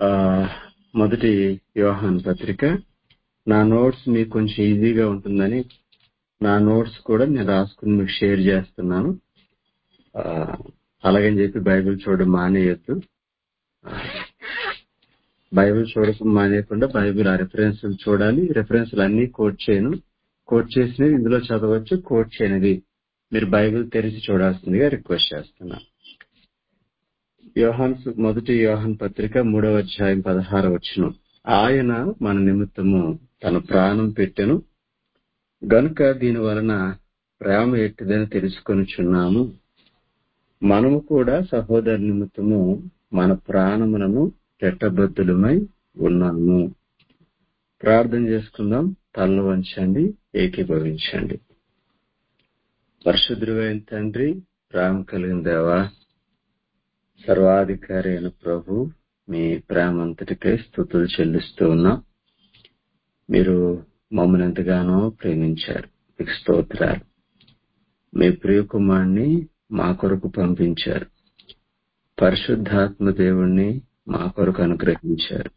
ఆ, మొదటి యోహాన్ పత్రిక నా నోట్స్ మీకు కొంచెం ఈజీగా ఉంటుందని నా నోట్స్ కూడా నేను రాసుకుని మీకు షేర్ చేస్తున్నాను ఆ, అలాగని చెప్పి బైబిల్ చూడడం మానేయొద్దు బైబిల్ చూడక మానేయకుండా బైబిల్ ఆ రెఫరెన్స్ చూడాలి రెఫరెన్స్ అన్ని కోట్ చేయను కోట్ చేసినవి ఇందులో చదవచ్చు కోట్ చేయనివి మీరు బైబిల్ తెరిచి చూడాల్సిందిగా రిక్వెస్ట్ చేస్తున్నాను యోహాన్ సు- మొదటి యోహాన్ పత్రిక మూడవ అధ్యాయం పదహార వచ్చును ఆయన మన నిమిత్తము తన ప్రాణం పెట్టెను గనుక దీని వలన ప్రేమ ఎట్టిదని తెలుసుకొనుచున్నాము మనము కూడా సహోదరు నిమిత్తము మన ప్రాణములను పెట్టబద్దులమై ఉన్నాము ప్రార్థన చేసుకుందాం తల్ల వంచండి ఏకీభవించండి పరిశుద్ధుడైన తండ్రి ప్రేమ కలిగిన దేవా సర్వాధికారి అయిన ప్రభు మీ ప్రేమ అంతటికై స్థుతులు చెల్లిస్తూ ఉన్నాం మీరు మమ్మల్ని ఎంతగానో ప్రేమించారు మీకు స్తోత్రాలు మీ ప్రియకుమార్ని మా కొరకు పంపించారు పరిశుద్ధాత్మ దేవుణ్ణి మా కొరకు అనుగ్రహించారు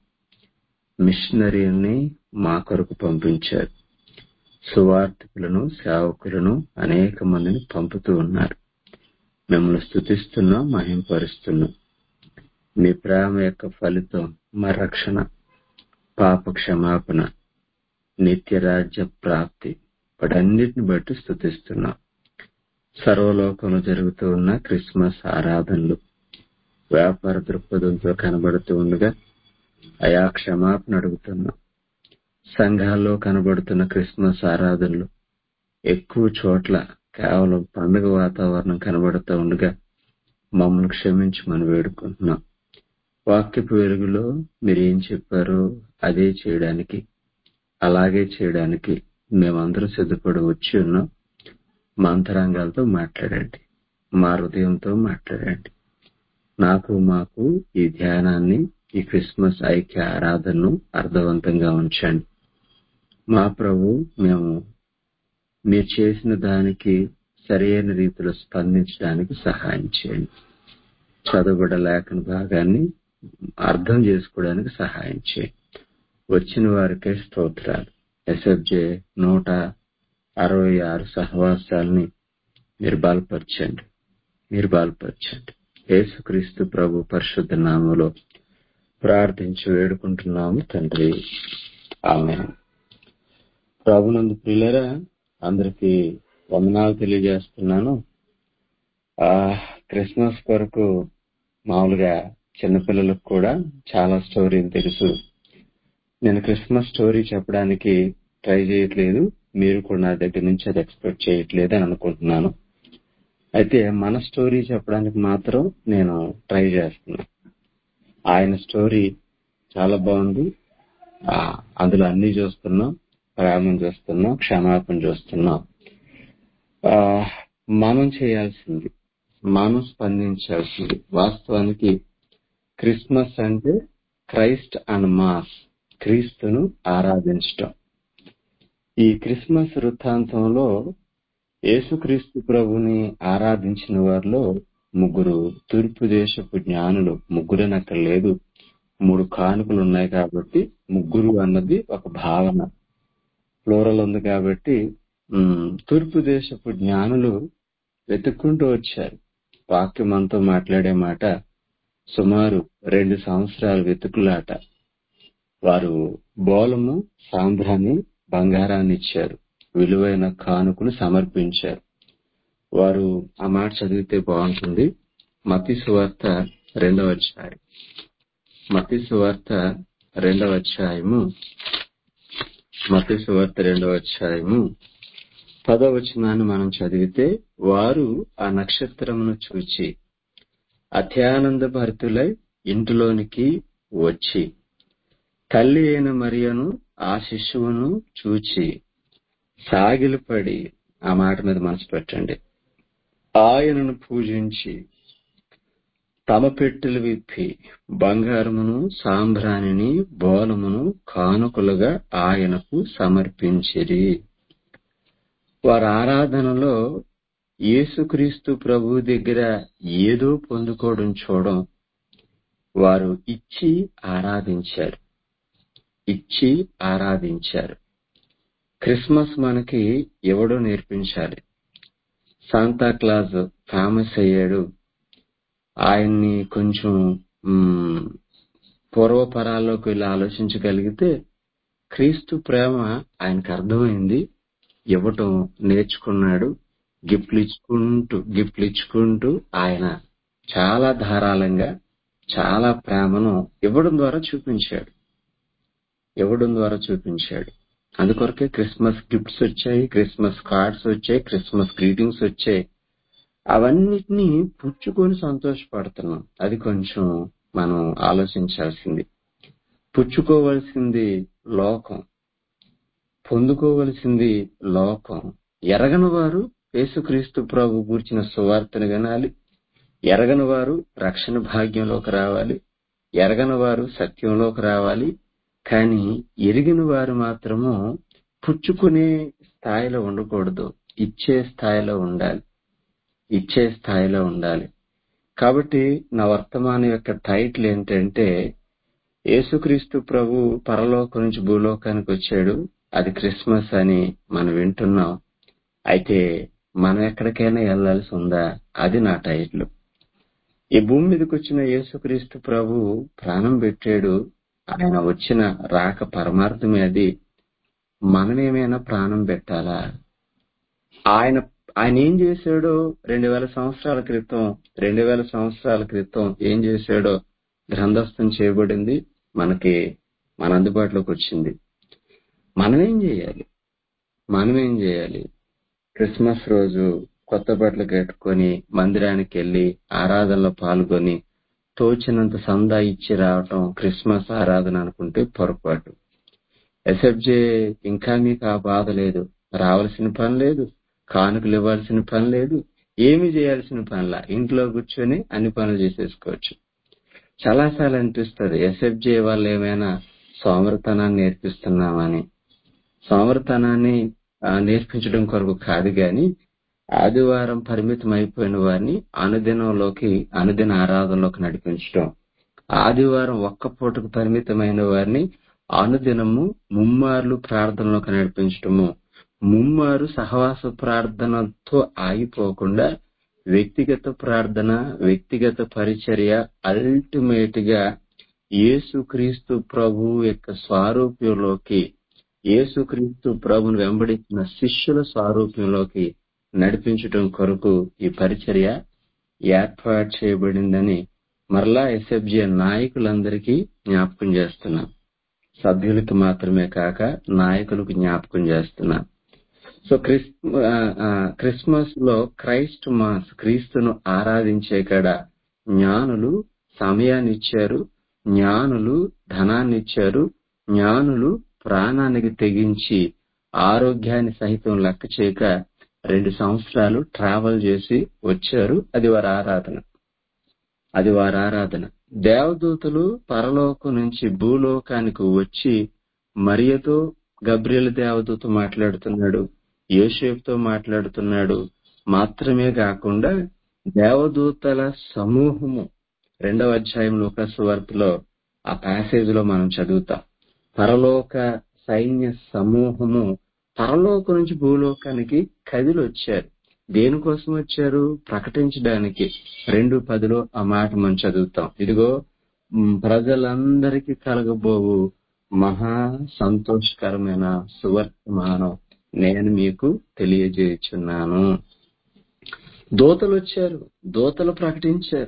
మిషనరీని మా కొరకు పంపించారు సువార్థికులను సేవకులను అనేక మందిని పంపుతూ ఉన్నారు మిమ్మల్ని స్థుతిస్తున్నాం మహింపరుస్తున్నాం మీ ప్రేమ యొక్క ఫలితం మా రక్షణ పాప క్షమాపణ నిత్య రాజ్య ప్రాప్తి వాటన్నిటిని బట్టి స్థుతిస్తున్నాం సర్వలోకంలో జరుగుతూ ఉన్న క్రిస్మస్ ఆరాధనలు వ్యాపార దృక్పథంతో కనబడుతూ ఉండగా అయా క్షమాపణ అడుగుతున్నాం సంఘాల్లో కనబడుతున్న క్రిస్మస్ ఆరాధనలు ఎక్కువ చోట్ల కేవలం పండుగ వాతావరణం కనబడుతూ ఉండగా మమ్మల్ని క్షమించమని వేడుకుంటున్నాం వాక్యపు వెలుగులో మీరు ఏం చెప్పారో అదే చేయడానికి అలాగే చేయడానికి మేమందరం సిద్ధపడి వచ్చి ఉన్నాం మా అంతరంగాలతో మాట్లాడండి మా హృదయంతో మాట్లాడండి నాకు మాకు ఈ ధ్యానాన్ని ఈ క్రిస్మస్ ఐక్య ఆరాధనను అర్థవంతంగా ఉంచండి మా ప్రభు మేము మీరు చేసిన దానికి సరైన రీతిలో స్పందించడానికి సహాయం చేయండి చదవబడ లేఖన భాగాన్ని అర్థం చేసుకోవడానికి సహాయం చేయండి వచ్చిన వారికే స్తోత్రాలు ఎస్ఎఫ్జే నూట అరవై ఆరు సహవాసాలని మీరు బలపరచండి మీరు బలపరచండి యేసుక్రీస్తు ప్రభు పరిశుద్ధ నామములో ప్రార్థించి వేడుకుంటున్నాము తండ్రి ఆమె ప్రభునందు ప్రియులరా అందరికి వందనాలు తెలియజేస్తున్నాను ఆ క్రిస్మస్ కొరకు మామూలుగా చిన్నపిల్లలకు కూడా చాలా స్టోరీలు తెలుసు నేను క్రిస్మస్ స్టోరీ చెప్పడానికి ట్రై చేయట్లేదు మీరు కూడా నా దగ్గర నుంచి అది ఎక్స్పెక్ట్ చేయట్లేదు అని అనుకుంటున్నాను అయితే మన స్టోరీ చెప్పడానికి మాత్రం నేను ట్రై చేస్తున్నాను ఆయన స్టోరీ చాలా బాగుంది ఆ, అందులో అన్ని చూస్తున్నాం ప్రేమను చూస్తున్నాం క్షమాపణ చూస్తున్నాం ఆ, మనం చేయాల్సింది మనం స్పందించాల్సింది వాస్తవానికి క్రిస్మస్ అంటే క్రైస్ట్ అండ్ మాస్ క్రీస్తును ఆరాధించటం ఈ క్రిస్మస్ వృత్తాంతంలో యేసుక్రీస్తు ప్రభుని ఆరాధించిన వారిలో ముగ్గురు తూర్పు దేశపు జ్ఞానులు ముగ్గురనక్కడ లేదు మూడు కానుకలు ఉన్నాయి కాబట్టి ముగ్గురు అన్నది ఒక భావన ఫ్లోరల్ ఉంది కాబట్టి ఉమ్, తూర్పు దేశపు జ్ఞానులు వెతుక్కుంటూ వచ్చారు వాక్యం మనతో మాట్లాడే మాట సుమారు రెండు సంవత్సరాల వెతుకులాట వారు బోలము సాంబ్రాన్ని బంగారాన్ని ఇచ్చారు విలువైన కానుకలు సమర్పించారు వారు ఆ మాట చదివితే బాగుంటుంది మతి సువార్త రెండవ అధ్యాయం మతి సువార్త రెండవ అధ్యాయము మతి సువార్త రెండవ అధ్యాయము పదవచనాన్ని మనం చదివితే వారు ఆ నక్షత్రమును చూచి అత్యానంద భరితులై ఇంటిలోనికి వచ్చి తల్లి అయిన మరియను ఆ శిశువును చూచి సాగిలపడి ఆ మాట మీద మనసు పెట్టండి ఆయనను పూజించి తమ పెట్టెలు విప్పి బంగారమును సాంబ్రాణిని బోలమును కానుకలుగా ఆయనకు సమర్పించిరి వారి ఆరాధనలో యేసుక్రీస్తు ప్రభు దగ్గర ఏదో పొందుకోవడం చూడం వారు ఇచ్చి ఆరాధించారు ఇచ్చి ఆరాధించారు క్రిస్మస్ మనకి ఎవడో నేర్పించాలి శాంతా క్లాజ్ ఫేమస్ అయ్యాడు ఆయన్ని కొంచెం మ్, పూర్వపరాల్లోకి వెళ్ళి ఆలోచించగలిగితే క్రీస్తు ప్రేమ ఆయనకు అర్థమైంది ఇవ్వటం నేర్చుకున్నాడు గిఫ్ట్లు ఇచ్చుకుంటూ గిఫ్ట్లు ఇచ్చుకుంటూ ఆయన చాలా ధారాళంగా చాలా ప్రేమను ఇవ్వడం ద్వారా చూపించాడు ఇవ్వడం ద్వారా చూపించాడు అందుకొరకే క్రిస్మస్ గిఫ్ట్స్ వచ్చాయి క్రిస్మస్ కార్డ్స్ వచ్చాయి క్రిస్మస్ గ్రీటింగ్స్ వచ్చాయి అవన్నిటినీ పుచ్చుకొని సంతోషపడుతున్నాం అది కొంచెం మనం ఆలోచించాల్సింది పుచ్చుకోవలసింది లోకం పొందుకోవలసింది లోకం ఎరగని వారు యేసుక్రీస్తు ప్రభు గూర్చిన సువార్తను వినాలి ఎరగని వారు రక్షణ భాగ్యంలోకి రావాలి ఎరగని వారు సత్యంలోకి రావాలి కానీ ఎరిగిన వారు మాత్రము పుచ్చుకునే స్థాయిలో ఉండకూడదు ఇచ్చే స్థాయిలో ఉండాలి ఇచ్చే స్థాయిలో ఉండాలి కాబట్టి నా వర్తమానం యొక్క టైటిల్ ఏంటంటే యేసుక్రీస్తు ప్రభు పరలోకం నుంచి భూలోకానికి వచ్చాడు అది క్రిస్మస్ అని మనం వింటున్నాం అయితే మనం ఎక్కడికైనా వెళ్లాల్సి ఉందా అది నా టైటిల్ ఈ భూమి మీదకి వచ్చిన యేసుక్రీస్తు ప్రభు ప్రాణం పెట్టాడు ఆయన వచ్చిన రాక పరమార్థమే అది మనమేమైనా ప్రాణం పెట్టాలా ఆయన ఆయన ఏం చేశాడో రెండు వేల సంవత్సరాల క్రితం రెండు వేల సంవత్సరాల క్రితం ఏం చేశాడో గ్రంథస్థం చేయబడింది మనకి మన అందుబాటులోకి వచ్చింది మనమేం చేయాలి మనమేం చేయాలి క్రిస్మస్ రోజు కొత్త బట్టలు కట్టుకొని మందిరానికి వెళ్లి ఆరాధనలో పాల్గొని తోచినంత సందా ఇచ్చి రావటం క్రిస్మస్ ఆరాధన అనుకుంటే పొరపాటు ఎస్ఎఫ్జే ఇంకా మీకు ఆ బాధ లేదు రావాల్సిన పని లేదు కానుకలు ఇవ్వాల్సిన పని లేదు ఏమి చేయాల్సిన పనిలా ఇంట్లో కూర్చొని అన్ని పనులు చేసేసుకోవచ్చు చాలాసార్లు అనిపిస్తుంది ఎస్ఎఫ్జే వాళ్ళు ఏమైనా సోమరతనాన్ని నేర్పిస్తున్నామని సోమరతనాన్ని ఆ, నేర్పించడం కొరకు కాదు గాని ఆదివారం పరిమితం అయిపోయిన వారిని అనుదినంలోకి అనుదిన ఆరాధనలోకి నడిపించడం ఆదివారం ఒక్క పూటకు పరిమితమైన వారిని అనుదినము ముమ్మార్లు ప్రార్థనలోకి నడిపించడము ముమ్మారు సహవాస ప్రార్థనతో ఆగిపోకుండా వ్యక్తిగత ప్రార్థన వ్యక్తిగత పరిచర్య అల్టిమేట్ గా యేసుక్రీస్తు ప్రభు యొక్క స్వారూప్యంలోకి యేసుక్రీస్తు ప్రభుని వెంబడించిన శిష్యుల స్వారూప్యంలోకి నడిపించడం కొరకు ఈ పరిచర్య ఏర్పాటు చేయబడిందని మరలా ఎస్ఎఫ్జి నాయకులందరికీ జ్ఞాపకం చేస్తున్నాం సభ్యులకు మాత్రమే కాక నాయకులకు జ్ఞాపకం చేస్తున్నాం సో క్రిస్ ఆ, ఆ, క్రిస్మస్ లో క్రైస్ట్ మాస్ క్రీస్తును ఆరాధించే కాడ జ్ఞానులు సమయాన్ని ఇచ్చారు జ్ఞానులు ధనాన్ని ఇచ్చారు జ్ఞానులు ప్రాణానికి తెగించి ఆరోగ్యాన్ని సహితం లెక్క చేయక రెండు సంవత్సరాలు ట్రావెల్ చేసి వచ్చారు అది వారి ఆరాధన అది వారి ఆరాధన దేవదూతలు పరలోకం నుంచి భూలోకానికి వచ్చి మరియతో గబ్రియల్ దేవదూత మాట్లాడుతున్నాడు యోసేపుతో మాట్లాడుతున్నాడు మాత్రమే కాకుండా దేవదూతల సమూహము రెండవ అధ్యాయం లోకస్ వార్తలో ఆ ప్యాసేజ్ లో మనం చదువుతాం పరలోక సైన్య సమూహము పరలోకం నుంచి భూలోకానికి కదిలి వచ్చారు దేనికోసం వచ్చారు ప్రకటించడానికి రెండు పదిలో ఆ మాట మనం చదువుతాం ఇదిగో మ్, ప్రజలందరికీ కలగబోవు మహా సంతోషకరమైన సువర్తమానం నేను మీకు తెలియజేయుచున్నాను దూతలు వచ్చారు దూతలు ప్రకటించారు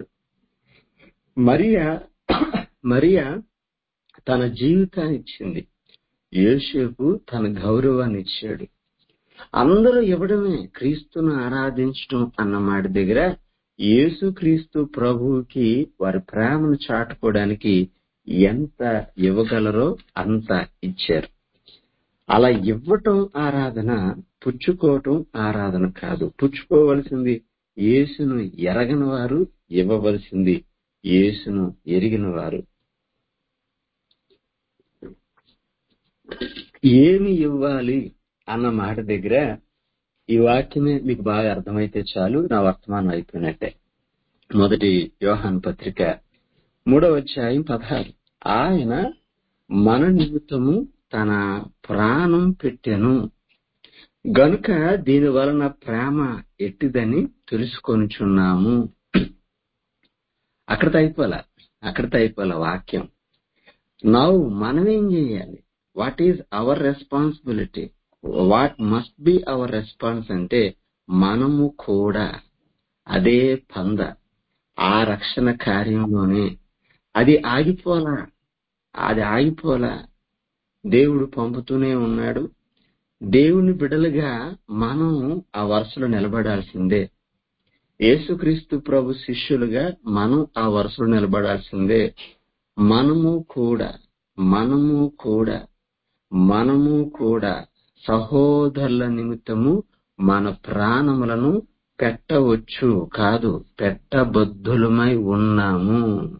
మరియా మరియా తన జీవితాన్ని ఇచ్చింది యేసేపు తన గౌరవాన్ని ఇచ్చాడు అందరూ ఇవ్వడమే క్రీస్తును ఆరాధించడం అన్న మాట దగ్గర యేసు క్రీస్తు ప్రభువుకి వారి ప్రేమను చాటుకోవడానికి ఎంత ఇవ్వగలరో అంత ఇచ్చారు అలా ఇవ్వటం ఆరాధన పుచ్చుకోవటం ఆరాధన కాదు పుచ్చుకోవలసింది యేసును ఎరగని వారు ఇవ్వవలసింది యేసును ఎరిగిన వారు ఏమి ఇవ్వాలి అన్న మాట దగ్గర ఈ వాక్యమే మీకు బాగా అర్థమైతే చాలు నా వర్తమానం అయిపోయినట్టే మొదటి యోహాన్ పత్రిక మూడవ అధ్యాయం పదహారు ఆయన మన నిమిత్తము తన ప్రాణం పెట్టెను గనుక దీని వలన ప్రేమ ఎట్టిదని తెలుసుకొనుచున్నాము అక్కడ అయిపోలే అక్కడ అయిపోలే వాక్యం నవ్వు మనం ఏం చేయాలి what is our responsibility what must be our response అంటే మనము కూడా అదే పంద ఆ రక్షణ కార్యంలోనే అది ఆగిపోలా అది ఆగిపోలా దేవుడు పంపుతూనే ఉన్నాడు దేవుని బిడలుగా మనం ఆ వరుసలో నిలబడాల్సిందే యేసుక్రీస్తు ప్రభు శిష్యులుగా మనం ఆ వరుసలో నిలబడాల్సిందే మనము కూడా మనము కూడా మనము కూడా సహోదరుల నిమిత్తము మన ప్రాణములను పెట్టవచ్చు కాదు పెట్టబద్దులమై ఉన్నాము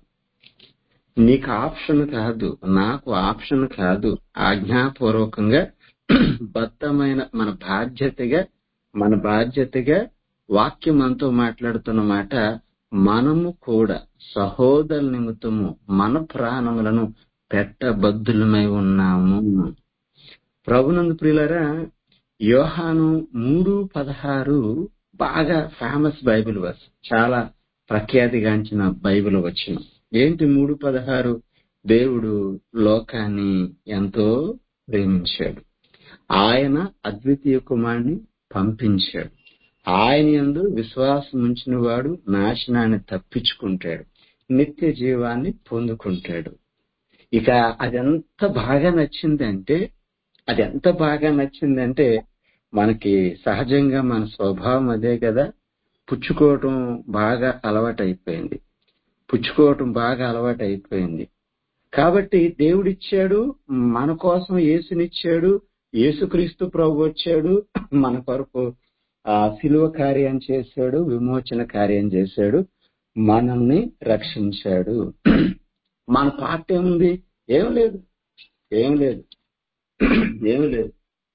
నీకు ఆప్షన్ కాదు నాకు ఆప్షన్ కాదు ఆజ్ఞాపూర్వకంగా బద్దమైన మన బాధ్యతగా మన బాధ్యతగా వాక్యం మనతో మాట్లాడుతున్న మాట మనము కూడా సహోదర నిమిత్తము మన ప్రాణములను పెట్టబద్దులమై ఉన్నాము ప్రభునందు ప్రియులరా యోహాను మూడు పదహారు బాగా ఫేమస్ బైబిల్ వర్స్ చాలా ప్రఖ్యాతిగాంచిన బైబిల్ వచ్చిన ఏంటి మూడు పదహారు దేవుడు లోకాన్ని ఎంతో ప్రేమించాడు ఆయన అద్వితీయ కుమారుని పంపించాడు ఆయన యందు విశ్వాసం ఉంచిన వాడు నాశనాన్ని తప్పించుకుంటాడు నిత్య జీవాన్ని పొందుకుంటాడు ఇక అది ఎంత బాగా నచ్చిందంటే అది ఎంత బాగా నచ్చిందంటే మనకి సహజంగా మన స్వభావం అదే కదా పుచ్చుకోవటం బాగా అలవాటైపోయింది పుచ్చుకోవటం బాగా అలవాటైపోయింది కాబట్టి దేవుడిచ్చాడు మన కోసం యేసునిచ్చాడు యేసుక్రీస్తు ప్రభు వచ్చాడు మన కొరకు ఆ శిలువ కార్యం చేశాడు విమోచన కార్యం చేశాడు మనల్ని రక్షించాడు మన పార్ట్ ఏముంది ఏం లేదు ఏం లేదు ఏం లేదు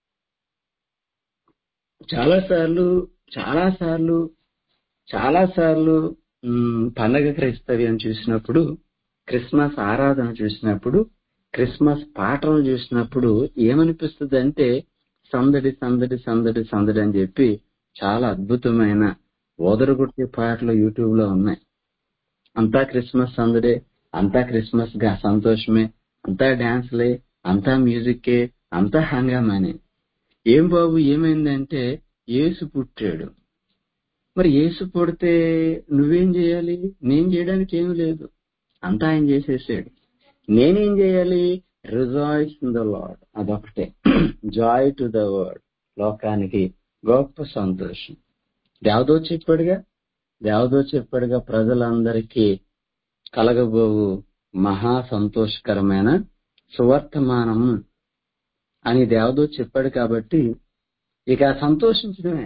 చాలా సార్లు చాలా సార్లు చాలా సార్లు పండగ క్రైస్తవ్యం చూసినప్పుడు క్రిస్మస్ ఆరాధన చూసినప్పుడు క్రిస్మస్ పాటలు చూసినప్పుడు ఏమనిపిస్తుంది అంటే సందడి సందడి సందడి సందడి అని చెప్పి చాలా అద్భుతమైన ఓదరగొట్టే పాటలు యూట్యూబ్ లో ఉన్నాయి అంతా క్రిస్మస్ సందడే అంతా క్రిస్మస్ గా సంతోషమే అంతా డాన్స్లే అంతా మ్యూజిక్కే అంతా హంగామానే ఏం బాబు ఏమైందంటే యేసు పుట్టాడు మరి యేసు పుడితే నువ్వేం చేయాలి నేను చేయడానికి ఏమీ లేదు అంతా ఆయన చేసేసాడు నేనేం చేయాలి రిజాయిస్ ఇన్ ద లాడ్ అదొకటే జాయ్ టు ద వర్డ్ లోకానికి గొప్ప సంతోషం దేవదో చెప్పాడుగా దేవదో చెప్పాడుగా ప్రజలందరికీ కలగబోవు మహా సంతోషకరమైన సువర్తమానము అని దేవదో చెప్పాడు కాబట్టి ఇక సంతోషించడమే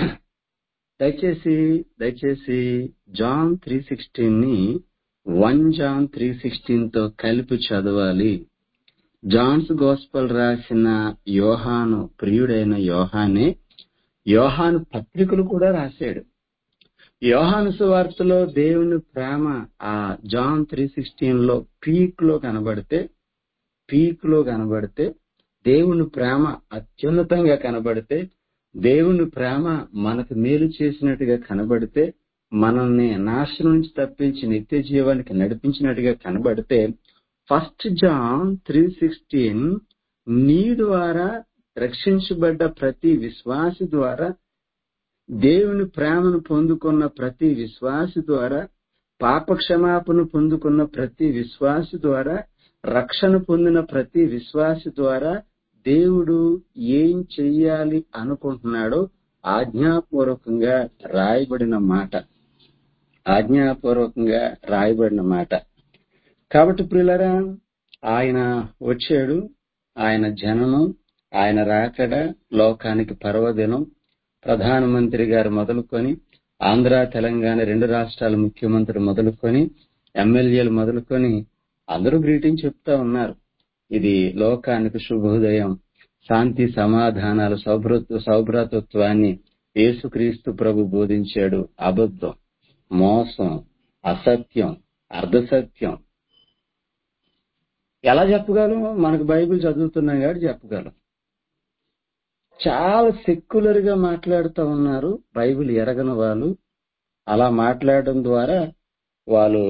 దయచేసి దయచేసి జాన్ త్రీ సిక్స్టీన్ ని వన్ జాన్ త్రీ సిక్స్టీన్ తో కలిపి చదవాలి జాన్స్ గోస్పల్ రాసిన యోహాను ప్రియుడైన యోహానే యోహాను పత్రికలు కూడా రాశాడు యోహాను సువార్తలో దేవుని ప్రేమ ఆ జాన్ త్రీ సిక్స్టీన్ లో పీక్ లో కనబడితే పీక్ లో కనబడితే దేవుని ప్రేమ అత్యున్నతంగా కనబడితే దేవుని ప్రేమ మనకు మేలు చేసినట్టుగా కనబడితే మనల్ని నాశనం నుంచి తప్పించి నిత్య జీవానికి నడిపించినట్టుగా కనబడితే ఫస్ట్ జాన్ త్రీ సిక్స్టీన్ నీ ద్వారా రక్షించబడ్డ ప్రతి విశ్వాసి ద్వారా దేవుని ప్రేమను పొందుకున్న ప్రతి విశ్వాసి ద్వారా పాప క్షమాపణ పొందుకున్న ప్రతి విశ్వాసి ద్వారా రక్షణ పొందిన ప్రతి విశ్వాసి ద్వారా దేవుడు ఏం చెయ్యాలి అనుకుంటున్నాడో ఆజ్ఞాపూర్వకంగా రాయబడిన మాట ఆజ్ఞాపూర్వకంగా రాయబడిన మాట కాబట్టి ప్రియులరా ఆయన వచ్చాడు ఆయన జననం ఆయన రాకడ లోకానికి పర్వదినం ప్రధానమంత్రి గారు మొదలుకొని ఆంధ్ర తెలంగాణ రెండు రాష్ట్రాల ముఖ్యమంత్రి మొదలుకొని ఎమ్మెల్యేలు మొదలుకొని అందరూ గ్రీటింగ్ చెప్తా ఉన్నారు ఇది లోకానికి శుభోదయం శాంతి సమాధానాలు సౌభ్రత సౌభ్రతత్వాన్ని యేసుక్రీస్తు ప్రభు బోధించాడు అబద్ధం మోసం అసత్యం అర్ధసత్యం ఎలా చెప్పగలం మనకు బైబిల్ చదువుతున్నాం కాబట్టి చెప్పగలం చాలా సెక్యులర్ గా మాట్లాడుతూ ఉన్నారు బైబిల్ ఎరగని వాళ్ళు అలా మాట్లాడడం ద్వారా వాళ్ళు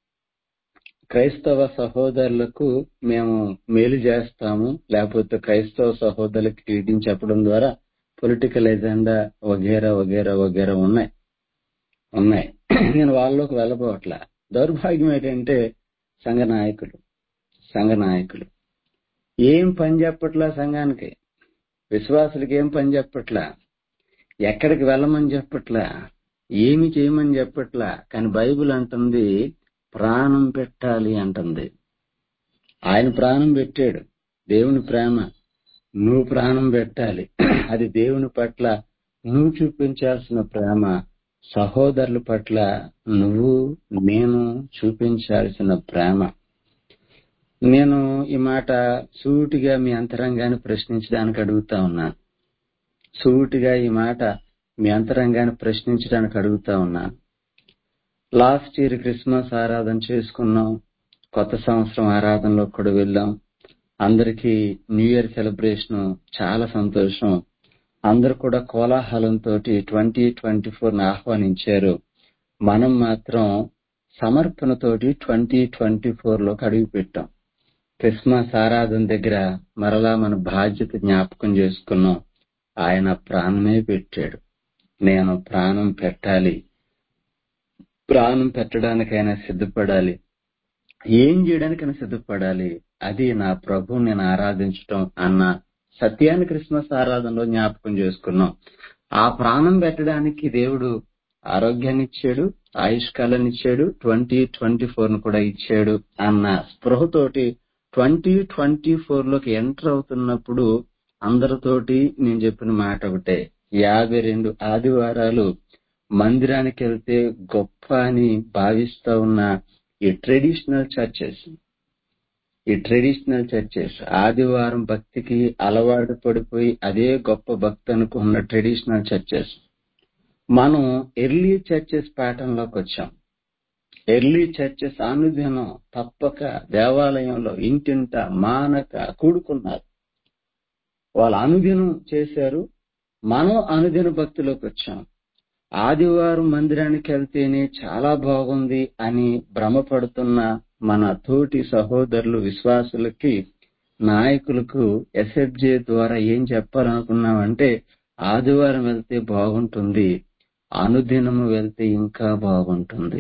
క్రైస్తవ సహోదరులకు మేము మేలు చేస్తాము లేకపోతే క్రైస్తవ సహోదరులకు కీటించి చెప్పడం ద్వారా పొలిటికల్ ఎజెండా వగేరా వగేరా వగేరా ఉన్నాయి ఉన్నాయి నేను వాళ్ళలోకి వెళ్ళబోట్లా దౌర్భాగ్యం ఏంటంటే సంఘ నాయకులు సంఘ నాయకులు ఏం పని చెప్పట్లా సంఘానికి విశ్వాసులకి ఏం పని చెప్పట్లా ఎక్కడికి వెళ్ళమని చెప్పట్లా ఏమి చేయమని చెప్పట్లా కానీ బైబిల్ అంటుంది ప్రాణం పెట్టాలి అంటుంది ఆయన ప్రాణం పెట్టాడు దేవుని ప్రేమ నువ్వు ప్రాణం పెట్టాలి అది దేవుని పట్ల నువ్వు చూపించాల్సిన ప్రేమ సహోదరుల పట్ల నువ్వు నేను చూపించాల్సిన ప్రేమ నేను ఈ మాట సూటిగా మీ అంతరంగాన్ని ప్రశ్నించడానికి అడుగుతా ఉన్నాను సూటిగా ఈ మాట మీ అంతరంగాన్ని ప్రశ్నించడానికి అడుగుతా ఉన్నాను లాస్ట్ ఇయర్ క్రిస్మస్ ఆరాధన చేసుకున్నాం కొత్త సంవత్సరం ఆరాధనలో కూడా వెళ్ళాం అందరికీ న్యూ ఇయర్ సెలబ్రేషన్ చాలా సంతోషం అందరు కూడా కోలాహలంతో ట్వంటీ ట్వంటీ ఫోర్ ఆహ్వానించారు మనం మాత్రం సమర్పణతోటి ట్వంటీ ట్వంటీ ఫోర్ లోకి అడుగు పెట్టాం క్రిస్మస్ ఆరాధన దగ్గర మరలా మన బాధ్యత జ్ఞాపకం చేసుకున్నాం ఆయన ప్రాణమే పెట్టాడు నేను ప్రాణం పెట్టాలి ప్రాణం పెట్టడానికైనా సిద్ధపడాలి ఏం చేయడానికైనా సిద్ధపడాలి అది నా ప్రభు నేను ఆరాధించటం అన్న సత్యాన్ని క్రిస్మస్ ఆరాధనలో జ్ఞాపకం చేసుకున్నాం ఆ ప్రాణం పెట్టడానికి దేవుడు ఆరోగ్యాన్ని ఇచ్చాడు ఆయుష్కాలాన్ని ఇచ్చాడు ట్వంటీ ట్వంటీ ఫోర్ ను కూడా ఇచ్చాడు అన్న స్పృహతోటి ట్వంటీ ట్వంటీ ఫోర్ లోకి ఎంటర్ అవుతున్నప్పుడు అందరితోటి నేను చెప్పిన మాట ఒకటే యాభై రెండు ఆదివారాలు మందిరానికి వెళ్తే గొప్ప అని భావిస్తా ఉన్న ఈ ట్రెడిషనల్ చర్చెస్ ఈ ట్రెడిషనల్ చర్చెస్ ఆదివారం భక్తికి అలవాటు పడిపోయి అదే గొప్ప భక్తి అనుకున్న ట్రెడిషనల్ చర్చెస్ మనం ఎర్లీ చర్చెస్ పాఠంలోకి వచ్చాం ఎర్లీ చర్చెస్ అనుదినం తప్పక దేవాలయంలో ఇంటింట మానక కూడుకున్నారు వాళ్ళు అనుదినం చేశారు మనం అనుదిన భక్తిలోకి వచ్చాం ఆదివారం మందిరానికి వెళ్తేనే చాలా బాగుంది అని భ్రమపడుతున్న మన తోటి సహోదరులు విశ్వాసులకి నాయకులకు ఎస్ఎఫ్జే ద్వారా ఏం చెప్పాలనుకున్నామంటే ఆదివారం వెళ్తే బాగుంటుంది అనుదినము వెళ్తే ఇంకా బాగుంటుంది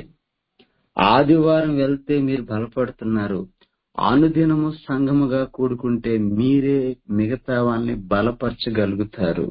ఆదివారం వెళ్తే మీరు బలపడుతున్నారు అనుదినము సంఘముగా కూడుకుంటే మీరే మిగతా వాళ్ళని బలపరచగలుగుతారు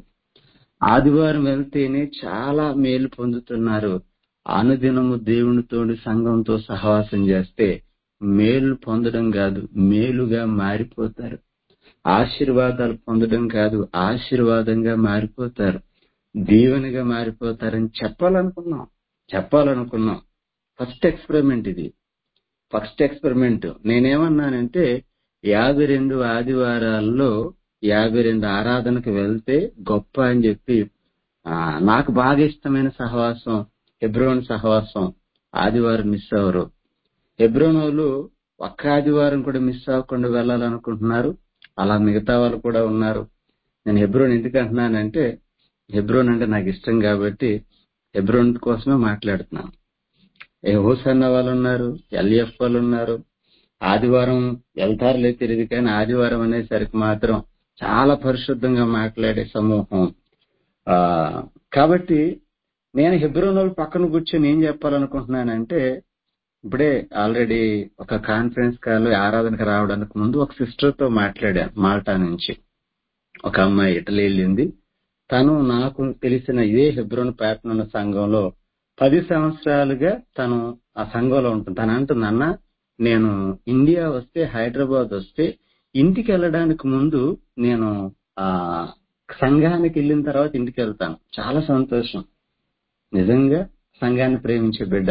ఆదివారం వెళ్తేనే చాలా మేలు పొందుతున్నారు అనుదినము దేవునితోటి సంఘంతో సహవాసం చేస్తే మేలు పొందడం కాదు మేలుగా మారిపోతారు ఆశీర్వాదాలు పొందడం కాదు ఆశీర్వాదంగా మారిపోతారు దీవెనగా మారిపోతారని చెప్పాలనుకున్నాం చెప్పాలనుకున్నాం ఫస్ట్ ఎక్స్పెరిమెంట్ ఇది ఫస్ట్ ఎక్స్పెరిమెంట్ నేనేమన్నానంటే యాభై రెండు ఆదివారాల్లో యాభై రెండు ఆరాధనకు వెళ్తే గొప్ప అని చెప్పి ఆ, నాకు బాగా ఇష్టమైన సహవాసం హెబ్రోన్ సహవాసం ఆదివారం మిస్ అవ్వరు హెబ్రోన్ వాళ్ళు ఒక్క ఆదివారం కూడా మిస్ అవ్వకుండా వెళ్ళాలనుకుంటున్నారు అలా మిగతా వాళ్ళు కూడా ఉన్నారు నేను హెబ్రోన్ ఎందుకు అంటున్నానంటే హెబ్రోన్ అంటే నాకు ఇష్టం కాబట్టి హెబ్రోన్ కోసమే మాట్లాడుతున్నాను ఎహోస్ అన్న వాళ్ళు ఉన్నారు ఎల్ఎఫ్ వాళ్ళు ఉన్నారు ఆదివారం వెళ్తారులే తెలియదు కానీ ఆదివారం అనేసరికి మాత్రం చాలా పరిశుద్ధంగా మాట్లాడే సమూహం ఆ కాబట్టి నేను హెబ్రోన్ వాళ్ళు పక్కన కూర్చొని ఏం చెప్పాలనుకుంటున్నానంటే ఇప్పుడే ఆల్రెడీ ఒక కాన్ఫరెన్స్ కాల్ ఆరాధనకు రావడానికి ముందు ఒక సిస్టర్ తో మాట్లాడాను మాల్టా నుంచి ఒక అమ్మాయి ఇటలీ వెళ్ళింది తను నాకు తెలిసిన ఇదే హెబ్రోన్ ప్యాటర్న్ ఉన్న సంఘంలో పది సంవత్సరాలుగా తను ఆ సంఘంలో ఉంటుంది తను అంటుంది అన్న నేను ఇండియా వస్తే హైదరాబాద్ వస్తే ఇంటికి వెళ్ళడానికి ముందు నేను ఆ సంఘానికి వెళ్ళిన తర్వాత ఇంటికి వెళ్తాను చాలా సంతోషం నిజంగా సంఘాన్ని ప్రేమించే బిడ్డ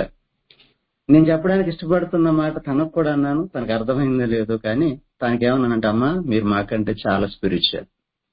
నేను చెప్పడానికి ఇష్టపడుతున్న మాట తనకు కూడా అన్నాను తనకు అర్థమైందో లేదో కానీ తనకి ఏమన్నానంటే అమ్మా మీరు మాకంటే చాలా స్పిరిచువల్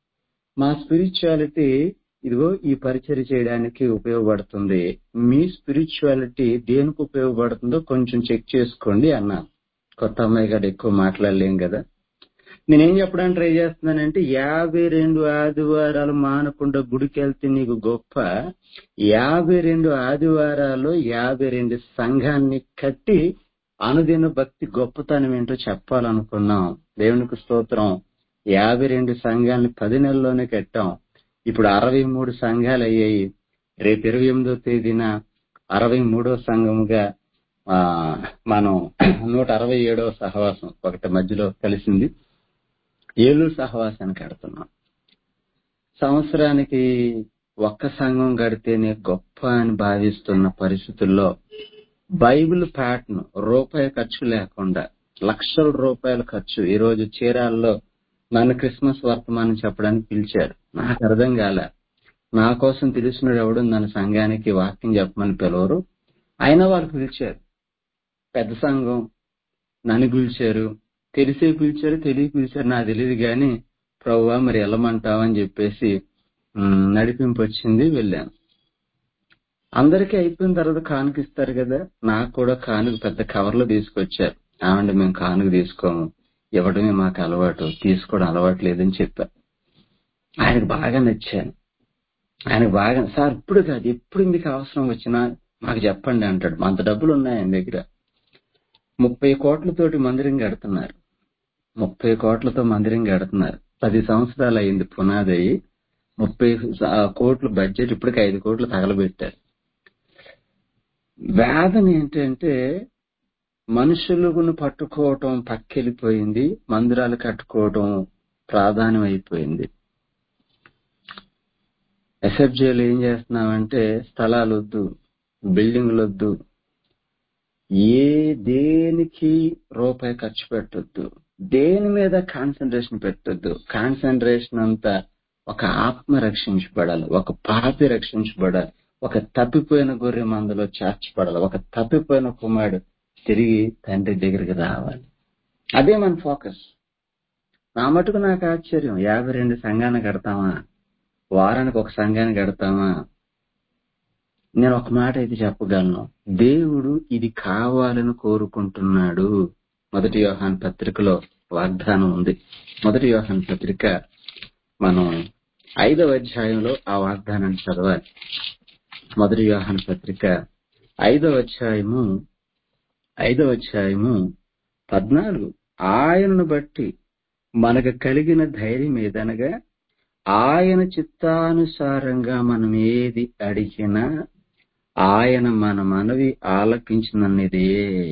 మా స్పిరిచువాలిటీ ఇదిగో ఈ పరిచయం చేయడానికి ఉపయోగపడుతుంది మీ స్పిరిచువాలిటీ దేనికి ఉపయోగపడుతుందో కొంచెం చెక్ చేసుకోండి అన్నాను కొత్త అమ్మాయి గారు ఎక్కువ మాట్లాడలేం కదా నేనేం చెప్పడానికి ట్రై చేస్తున్నానంటే యాభై రెండు ఆదివారాలు మానకుండా గుడికి వెళ్తే నీకు గొప్ప యాభై రెండు ఆదివారాలు యాభై రెండు సంఘాన్ని కట్టి అనుదిన భక్తి గొప్పతనం ఏంటో చెప్పాలనుకున్నాం దేవునికి స్తోత్రం యాభై రెండు సంఘాలని పది నెలల్లోనే కట్టాం ఇప్పుడు అరవై మూడు సంఘాలు అయ్యాయి రేపు ఇరవై ఎనిమిదో తేదీన అరవై మూడో సంఘంగా ఆ మనం నూట అరవై ఏడవ సహవాసం ఒకటి మధ్యలో కలిసింది ఏలూరు సహవాసాన్ని కడుతున్నాం సంవత్సరానికి ఒక్క సంఘం కడితేనే గొప్ప అని భావిస్తున్న పరిస్థితుల్లో బైబిల్ ప్యాటర్న్ రూపాయి ఖర్చు లేకుండా లక్షల రూపాయల ఖర్చు ఈ రోజు చీరాల్లో నన్ను క్రిస్మస్ వర్తమానం చెప్పడానికి పిలిచారు నాకు అర్థం కాలే నా కోసం తెలిసినడు ఎవడు నన్ను సంఘానికి వాక్యం చెప్పమని పిలవరు అయినా వాళ్ళు పిలిచారు పెద్ద సంఘం నన్ను పిలిచారు తెలిసే పిలిచారు తెలియ పిలిచారు నాకు తెలియదు కానీ ప్రవ్వా మరి వెళ్ళమంటావని చెప్పేసి ఉమ్, నడిపింపు వచ్చింది వెళ్ళాను అందరికీ అయిపోయిన తర్వాత కానుక ఇస్తారు కదా నాకు కూడా కానుక పెద్ద కవర్లో తీసుకొచ్చారు ఆమండి మేము కానుక తీసుకోము ఇవ్వడమే మాకు అలవాటు తీసుకోవడం అలవాటు లేదని చెప్పారు ఆయనకు బాగా నచ్చాను ఆయనకు బాగా సార్ ఇప్పుడు కాదు ఎప్పుడు మీకు అవసరం వచ్చినా మాకు చెప్పండి అంటాడు అంత డబ్బులు ఉన్నాయి ఆయన దగ్గర ముప్పై కోట్లతోటి మందిరం కడుతున్నారు ముప్పై కోట్లతో మందిరం కడుతున్నారు పది సంవత్సరాలు అయింది పునాది అయ్యి ముప్పై స- కోట్ల బడ్జెట్ ఇప్పటికి ఐదు కోట్లు తగలబెట్టారు వేదన ఏంటంటే మనుషులను పట్టుకోవటం పక్కెళ్ళిపోయింది మందిరాలు కట్టుకోవటం ప్రాధాన్యం అయిపోయింది ఎస్ఎఫ్జేలు ఏం చేస్తున్నామంటే స్థలాలు వద్దు బిల్డింగ్లు వద్దు ఏ దేనికి రూపాయి ఖర్చు పెట్టొద్దు దేని మీద కాన్సన్ట్రేషన్ పెట్టొద్దు కాన్సన్ట్రేషన్ అంతా ఒక ఆత్మ రక్షించబడాలి ఒక పాపి రక్షించబడాలి ఒక తప్పిపోయిన గొర్రె మందలో చేర్చబడాలి ఒక తప్పిపోయిన కుమారుడు తిరిగి తండ్రి దగ్గరికి రావాలి అదే మన ఫోకస్ నా మటుకు నాకు ఆశ్చర్యం యాభై రెండు సంఘాన్ని కడతామా వారానికి ఒక సంఘాన్ని కడతామా నేను ఒక మాట అయితే చెప్పగలను దేవుడు ఇది కావాలని కోరుకుంటున్నాడు మొదటి యోహాన్ పత్రికలో వాగ్దానం ఉంది మొదటి యోహాన్ పత్రిక మనం ఐదవ అధ్యాయంలో ఆ వాగ్దానాన్ని చదవాలి మొదటి యోహాన్ పత్రిక ఐదవ అధ్యాయము ఐదవ అధ్యాయము పద్నాలుగు ఆయనను బట్టి మనకు కలిగిన ధైర్యం ఏదనగా ఆయన చిత్తానుసారంగా మనం ఏది అడిగినా ఆయన మన మనవి ఆలకించినన్నదే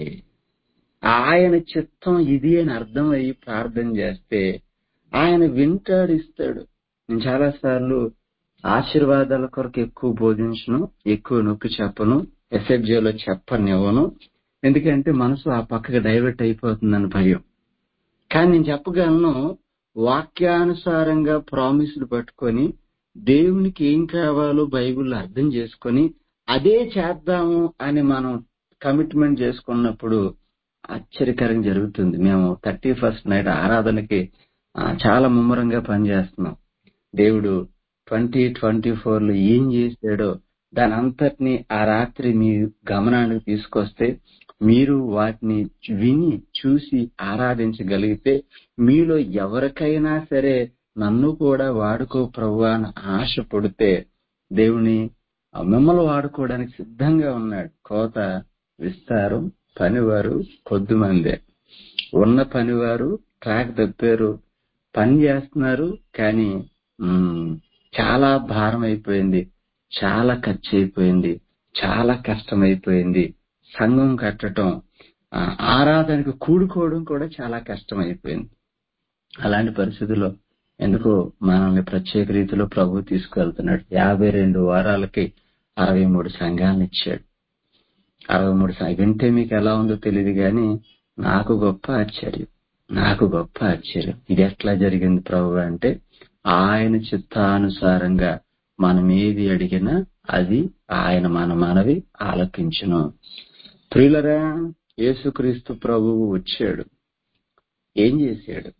ఆయన చిత్తం ఇది అని అర్థమయ్యి ప్రార్థన చేస్తే ఆయన వింటాడు ఇస్తాడు నేను చాలా సార్లు ఆశీర్వాదాల కొరకు ఎక్కువ బోధించను ఎక్కువ నొక్కి చెప్పను ఎస్ఎఫ్జేలో చెప్పనివ్వను ఎందుకంటే మనసు ఆ పక్కకి డైవర్ట్ అయిపోతుందని భయం కానీ నేను చెప్పగలను వాక్యానుసారంగా ప్రామిసులు పట్టుకొని దేవునికి ఏం కావాలో బైబిల్లో అర్థం చేసుకొని అదే చేద్దాము అని మనం కమిట్మెంట్ చేసుకున్నప్పుడు ఆశ్చర్యకరంగా జరుగుతుంది మేము థర్టీ ఫస్ట్ నైట్ ఆరాధనకి ఆ, చాలా ముమ్మరంగా పనిచేస్తున్నాం దేవుడు ట్వంటీ ట్వంటీ ఫోర్ లో ఏం చేశాడో దాని అంతటిని ఆ రాత్రి మీ గమనానికి తీసుకొస్తే మీరు వాటిని విని చూసి ఆరాధించగలిగితే మీలో ఎవరికైనా సరే నన్ను కూడా వాడుకో ప్రభు అని ఆశ పుడితే దేవుని ఆ మిమ్మల్ని వాడుకోవడానికి సిద్ధంగా ఉన్నాడు కోత విస్తారం పనివారు కొద్దిమందే ఉన్న పనివారు ట్రాక్ తప్పారు పని చేస్తున్నారు కానీ మ్, చాలా భారం అయిపోయింది చాలా ఖర్చు అయిపోయింది చాలా కష్టం అయిపోయింది సంఘం కట్టడం ఆ, ఆరాధనకు కూడుకోవడం కూడా చాలా కష్టం అయిపోయింది అలాంటి పరిస్థితుల్లో ఎందుకో మనల్ని ప్రత్యేక రీతిలో ప్రభు తీసుకెళ్తున్నాడు యాభై రెండు వారాలకి అరవై మూడు సంఘాలను ఇచ్చాడు అరవై మూడు సంఘ వింటే మీకు ఎలా ఉందో తెలియదు కానీ నాకు గొప్ప ఆశ్చర్యం నాకు గొప్ప ఆశ్చర్యం ఇది ఎట్లా జరిగింది ప్రభు అంటే ఆయన చిత్తానుసారంగా మనం ఏది అడిగినా అది ఆయన మన మనవి ఆలకించును ప్రియులరా యేసుక్రీస్తు ప్రభువు వచ్చాడు ఏం చేశాడు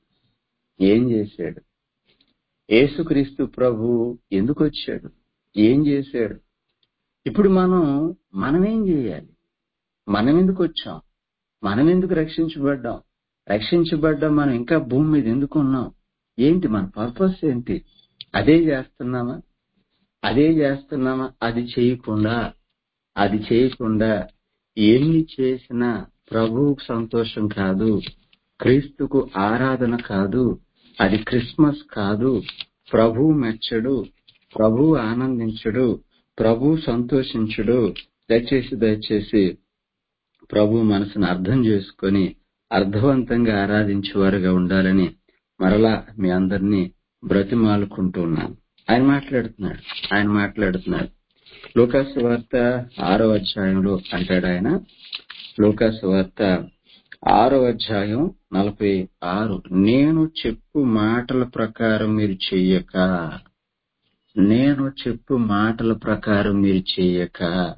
ఏం చేశాడు యేసుక్రీస్తు ప్రభు ఎందుకు వచ్చాడు ఏం చేశాడు ఇప్పుడు మనం మనం ఏం చేయాలి మనం ఎందుకు వచ్చాం మనం ఎందుకు రక్షించబడ్డాం రక్షించబడ్డాం మనం ఇంకా భూమి మీద ఎందుకు ఉన్నాం ఏంటి మన పర్పస్ ఏంటి అదే చేస్తున్నామా అదే చేస్తున్నామా అది చేయకుండా అది చేయకుండా ఎన్ని చేసినా ప్రభువుకు సంతోషం కాదు క్రీస్తుకు ఆరాధన కాదు అది క్రిస్మస్ కాదు ప్రభు మెచ్చడు ప్రభు ఆనందించడు ప్రభు సంతోషించుడు దయచేసి దయచేసి ప్రభు మనసును అర్థం చేసుకొని అర్థవంతంగా ఆరాధించేవారుగా ఉండాలని మరలా మీ అందరినీ బ్రతిమాలుకుంటూ ఉన్నాను ఆయన మాట్లాడుతున్నాడు ఆయన మాట్లాడుతున్నాడు లోకాసు వార్త ఆరో అధ్యాయంలో అంటాడు ఆయన లోకాసు వార్త ఆరో అధ్యాయం నలభై ఆరు నేను చెప్పు మాటల ప్రకారం మీరు చెయ్యక నేను చెప్పు మాటల ప్రకారం మీరు చెయ్యక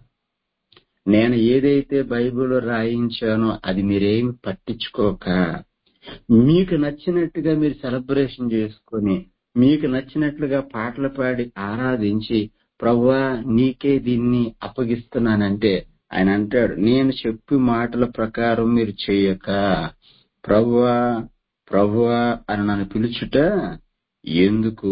నేను ఏదైతే బైబిల్లో రాయించానో అది మీరేమి పట్టించుకోక మీకు నచ్చినట్టుగా మీరు సెలబ్రేషన్ చేసుకొని మీకు నచ్చినట్లుగా పాటలు పాడి ఆరాధించి ప్రభువా నీకే దీన్ని అప్పగిస్తున్నానంటే ఆయన అంటాడు నేను చెప్పి మాటల ప్రకారం మీరు చెయ్యక ప్రభువా ప్రభువా అని నన్ను పిలుచుట ఎందుకు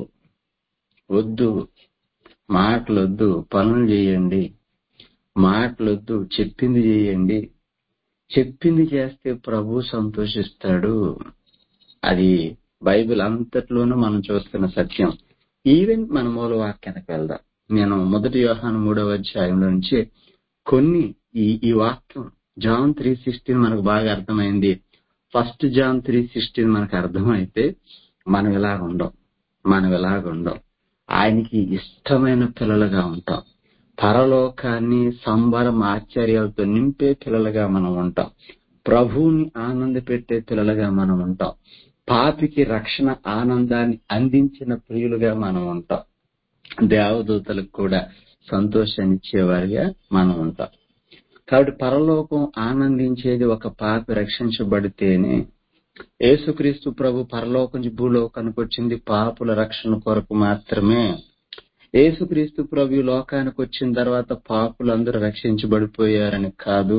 వద్దు మాటలొద్దు పనులు చేయండి మాటలొద్దు చెప్పింది చేయండి చెప్పింది చేస్తే ప్రభు సంతోషిస్తాడు అది బైబిల్ అంతట్లోనూ మనం చూస్తున్న సత్యం ఈవెన్ మన మూల వాక్యానికి వెళ్దాం నేను మొదటి వ్యవహారం మూడవ అధ్యాయంలో నుంచి కొన్ని ఈ ఈ వాక్యం జాన్ త్రీ సిక్స్టీన్ మనకు బాగా అర్థమైంది ఫస్ట్ జాన్ త్రీ సిక్స్టీన్ మనకు అర్థమైతే మనం ఇలాగ ఉండం మనం ఇలాగ ఉండం ఆయనకి ఇష్టమైన పిల్లలుగా ఉంటాం పరలోకాన్ని సంబరం ఆశ్చర్యాలతో నింపే పిల్లలుగా మనం ఉంటాం ప్రభువుని ఆనంద పెట్టే పిల్లలుగా మనం ఉంటాం పాపికి రక్షణ ఆనందాన్ని అందించిన ప్రియులుగా మనం ఉంటాం దేవదూతలకు కూడా సంతోషాన్ని ఇచ్చేవారిగా మనం ఉంటాం కాబట్టి పరలోకం ఆనందించేది ఒక పాపి రక్షించబడితేనే యేసుక్రీస్తు ప్రభు పరలోకం నుంచి భూలోకానికి వచ్చింది పాపుల రక్షణ కొరకు మాత్రమే యేసుక్రీస్తు ప్రభు లోకానికి వచ్చిన తర్వాత పాపులందరూ రక్షించబడిపోయారని కాదు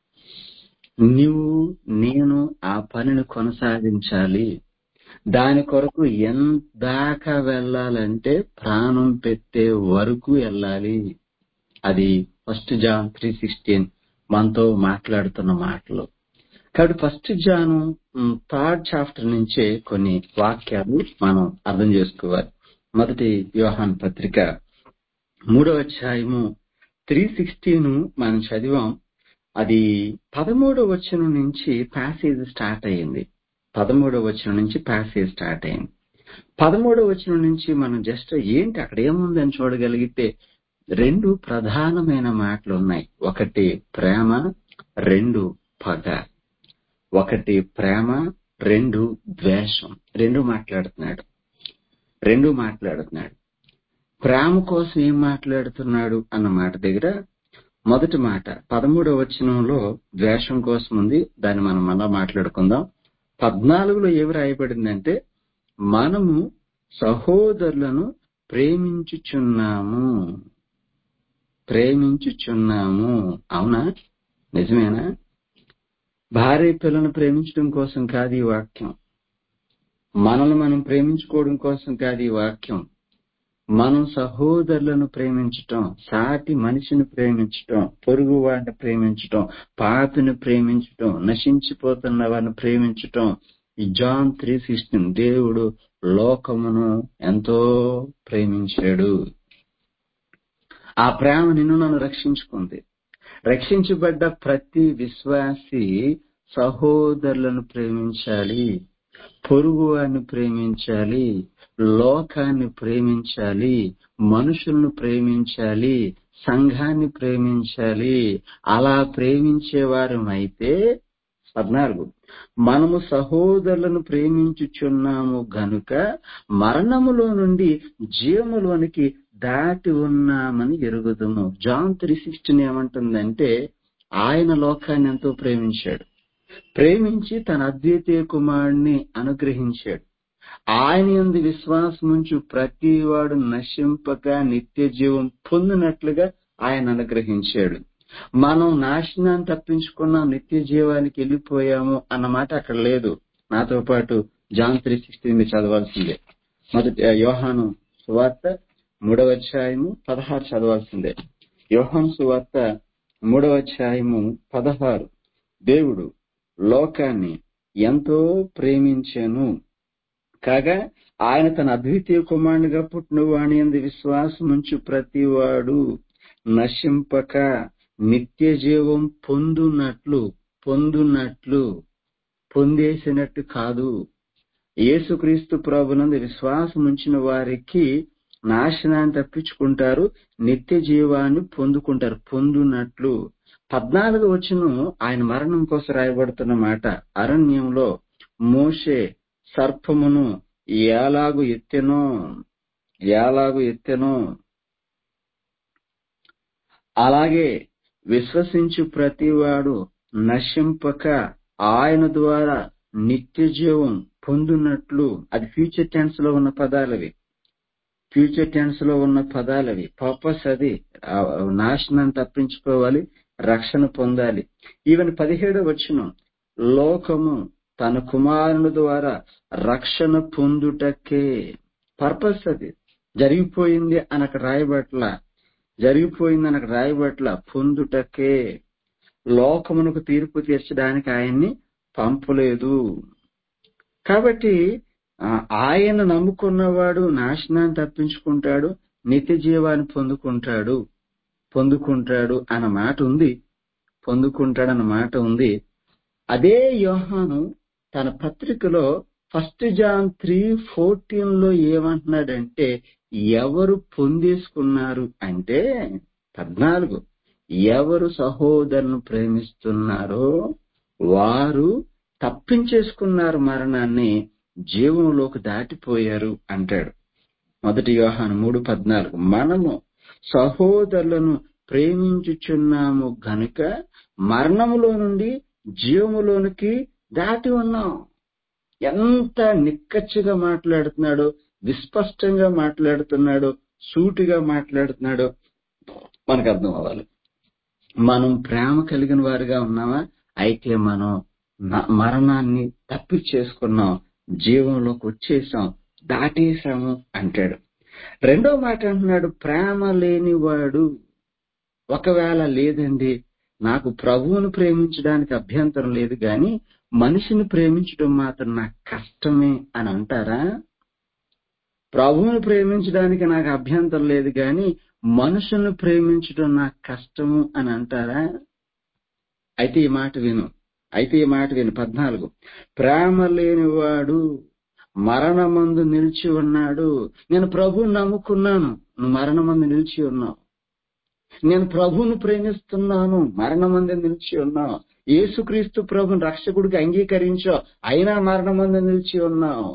నీవు నేను ఆ పనిని కొనసాగించాలి దాని కొరకు ఎంత దాకా వెళ్ళాలంటే ప్రాణం పెట్టే వరకు వెళ్ళాలి అది ఫస్ట్ జాన్ త్రీ సిక్స్టీన్ మనతో మాట్లాడుతున్న మాటలు కాబట్టి ఫస్ట్ జాను థర్డ్ చాప్టర్ నుంచే కొన్ని వాక్యాలు మనం అర్థం చేసుకోవాలి మొదటి వ్యూహాన్ పత్రిక మూడో అధ్యాయము త్రీ సిక్స్టీన్ మనం చదివాం అది పదమూడో వచనం నుంచి ప్యాసేజ్ స్టార్ట్ అయ్యింది పదమూడో వచనం నుంచి ప్యాసేజ్ స్టార్ట్ అయింది పదమూడో వచనం నుంచి మనం జస్ట్ ఏంటి అక్కడ ఏముందని చూడగలిగితే రెండు ప్రధానమైన మాటలు ఉన్నాయి ఒకటి ప్రేమ రెండు పగ ఒకటి ప్రేమ రెండు ద్వేషం రెండు మాట్లాడుతున్నాడు రెండు మాట్లాడుతున్నాడు ప్రేమ కోసం ఏం మాట్లాడుతున్నాడు అన్న మాట దగ్గర మొదటి మాట పదమూడవ వచనంలో ద్వేషం కోసం ఉంది దాన్ని మనం మళ్ళా మాట్లాడుకుందాం పద్నాలుగులో ఏమి రాయబడిందంటే మనము సహోదరులను ప్రేమించుచున్నాము ప్రేమించుచున్నాము అవునా నిజమేనా భార్య పిల్లలను ప్రేమించడం కోసం కాదు ఈ వాక్యం మనల్ని మనం ప్రేమించుకోవడం కోసం కాదు ఈ వాక్యం మనం సహోదరులను ప్రేమించటం సాటి మనిషిని ప్రేమించటం పొరుగు వాడిని ప్రేమించటం పాపిని ప్రేమించటం నశించిపోతున్న వారిని ప్రేమించటం ఈ జాన్ త్రీ సిక్స్టీన్ దేవుడు లోకమును ఎంతో ప్రేమించాడు ఆ ప్రేమ నిన్ను నన్ను రక్షించుకుంది రక్షించబడ్డ ప్రతి విశ్వాసి సహోదరులను ప్రేమించాలి పొరుగు వారిని ప్రేమించాలి లోకాన్ని ప్రేమించాలి మనుషులను ప్రేమించాలి సంఘాన్ని ప్రేమించాలి అలా ప్రేమించే వారమైతే పద్నాలుగు మనము సహోదరులను ప్రేమించుచున్నాము గనుక మరణములో నుండి జీవములోనికి దాటి ఉన్నామని ఎరుగుదుము జాన్ త్రీ సిక్స్టీన్ ఏమంటుందంటే ఆయన లోకాన్ని ఎంతో ప్రేమించాడు ప్రేమించి తన అద్వితీయ కుమారుణ్ణి అనుగ్రహించాడు ఆయన ఎందు విశ్వాసముంచు ప్రతివాడు నశింపక నిత్య జీవం పొందినట్లుగా ఆయన అనుగ్రహించాడు మనం నాశనాన్ని తప్పించుకున్నాం నిత్య జీవానికి వెళ్ళిపోయాము అన్నమాట అక్కడ లేదు నాతో పాటు జాన్ త్రీ సిక్స్టీన్ మీరు చదవాల్సిందే మొదటి యోహాను సువార్త మూడవ అధ్యాయము పదహారు చదవాల్సిందే యోహాను సువార్త మూడవ అధ్యాయము పదహారు దేవుడు లోకాన్ని ఎంతో ప్రేమించెను కాగా ఆయన తన అద్వితీయ కుమారునిగా పుట్టిన వాణి అందు విశ్వాసం ఉంచు ప్రతివాడు నశింపక నిత్య జీవం పొందునట్లు పొందునట్లు పొందేసినట్టు కాదు యేసుక్రీస్తు ప్రభునందు విశ్వాసం ఉంచిన వారికి నాశనాన్ని తప్పించుకుంటారు నిత్య జీవాన్ని పొందుకుంటారు పొందునట్లు పద్నాలుగు వచ్చును ఆయన మరణం కోసం రాయబడుతున్న మాట అరణ్యంలో మోషే సర్పమును ఏలాగు ఎత్తెనో ఏలాగు ఎత్తెనో అలాగే విశ్వసించు ప్రతివాడు నశింపక ఆయన ద్వారా నిత్య జీవం పొందునట్లు అది ఫ్యూచర్ టెన్స్ లో ఉన్న పదాలవి ఫ్యూచర్ టెన్స్ లో ఉన్న పదాలవి పర్పస్ అది ఆ నాశనం తప్పించుకోవాలి రక్షణ పొందాలి ఈవెన్ పదిహేడవ వచ్చిన లోకము తన కుమారుని ద్వారా రక్షణ పొందుటకే పర్పస్ అది జరిగిపోయింది అనక రాయబట్ల జరిగిపోయింది అనక రాయబట్ల పొందుటకే లోకమునకు తీర్పు తీర్చడానికి ఆయన్ని పంపలేదు కాబట్టి ఆ, ఆయన నమ్ముకున్నవాడు నాశనాన్ని తప్పించుకుంటాడు నిత్య జీవాన్ని పొందుకుంటాడు పొందుకుంటాడు అన్న మాట ఉంది పొందుకుంటాడు అన్న మాట ఉంది అదే యోహాను తన పత్రికలో ఫస్ట్ జాన్ త్రీ ఫోర్టీన్ లో ఏమంటున్నాడంటే ఎవరు పొందేసుకున్నారు అంటే పద్నాలుగు ఎవరు సహోదరును ప్రేమిస్తున్నారో వారు తప్పించేసుకున్నారు మరణాన్ని జీవంలోకి దాటిపోయారు అంటాడు మొదటి యోహాను మూడు పద్నాలుగు మనము సహోదరులను ప్రేమించుచున్నాము గనుక మరణములో నుండి జీవములోనికి దాటి ఉన్నాం ఎంత నిక్కచ్చిగా మాట్లాడుతున్నాడో విస్పష్టంగా మాట్లాడుతున్నాడో సూటిగా మాట్లాడుతున్నాడో మనకు అర్థం అవ్వాలి మనం ప్రేమ కలిగిన వారిగా ఉన్నామా అయితే మనం న- మరణాన్ని తప్పించేసుకున్నాం జీవంలోకి వచ్చేసాం దాటేశాము అంటాడు రెండో మాట అంటున్నాడు ప్రేమ లేనివాడు ఒకవేళ లేదండి నాకు ప్రభువును ప్రేమించడానికి అభ్యంతరం లేదు గాని మనిషిని ప్రేమించడం మాత్రం నాకు కష్టమే అని అంటారా ప్రభువును ప్రేమించడానికి నాకు అభ్యంతరం లేదు గాని మనుషులను ప్రేమించడం నాకు కష్టము అని అంటారా అయితే ఈ మాట విను అయితే ఈ మాట విను పద్నాలుగు ప్రేమ లేనివాడు మరణమందు నిలిచి ఉన్నాడు నేను ప్రభువుని నమ్ముకున్నాను నువ్వు మరణమందు నిలిచి ఉన్నావు నేను ప్రభువును ప్రేమిస్తున్నాను మరణమందు నిలిచి ఉన్నావు యేసుక్రీస్తు ప్రభుని రక్షకుడికి అంగీకరించావు అయినా మరణమందు నిలిచి ఉన్నావు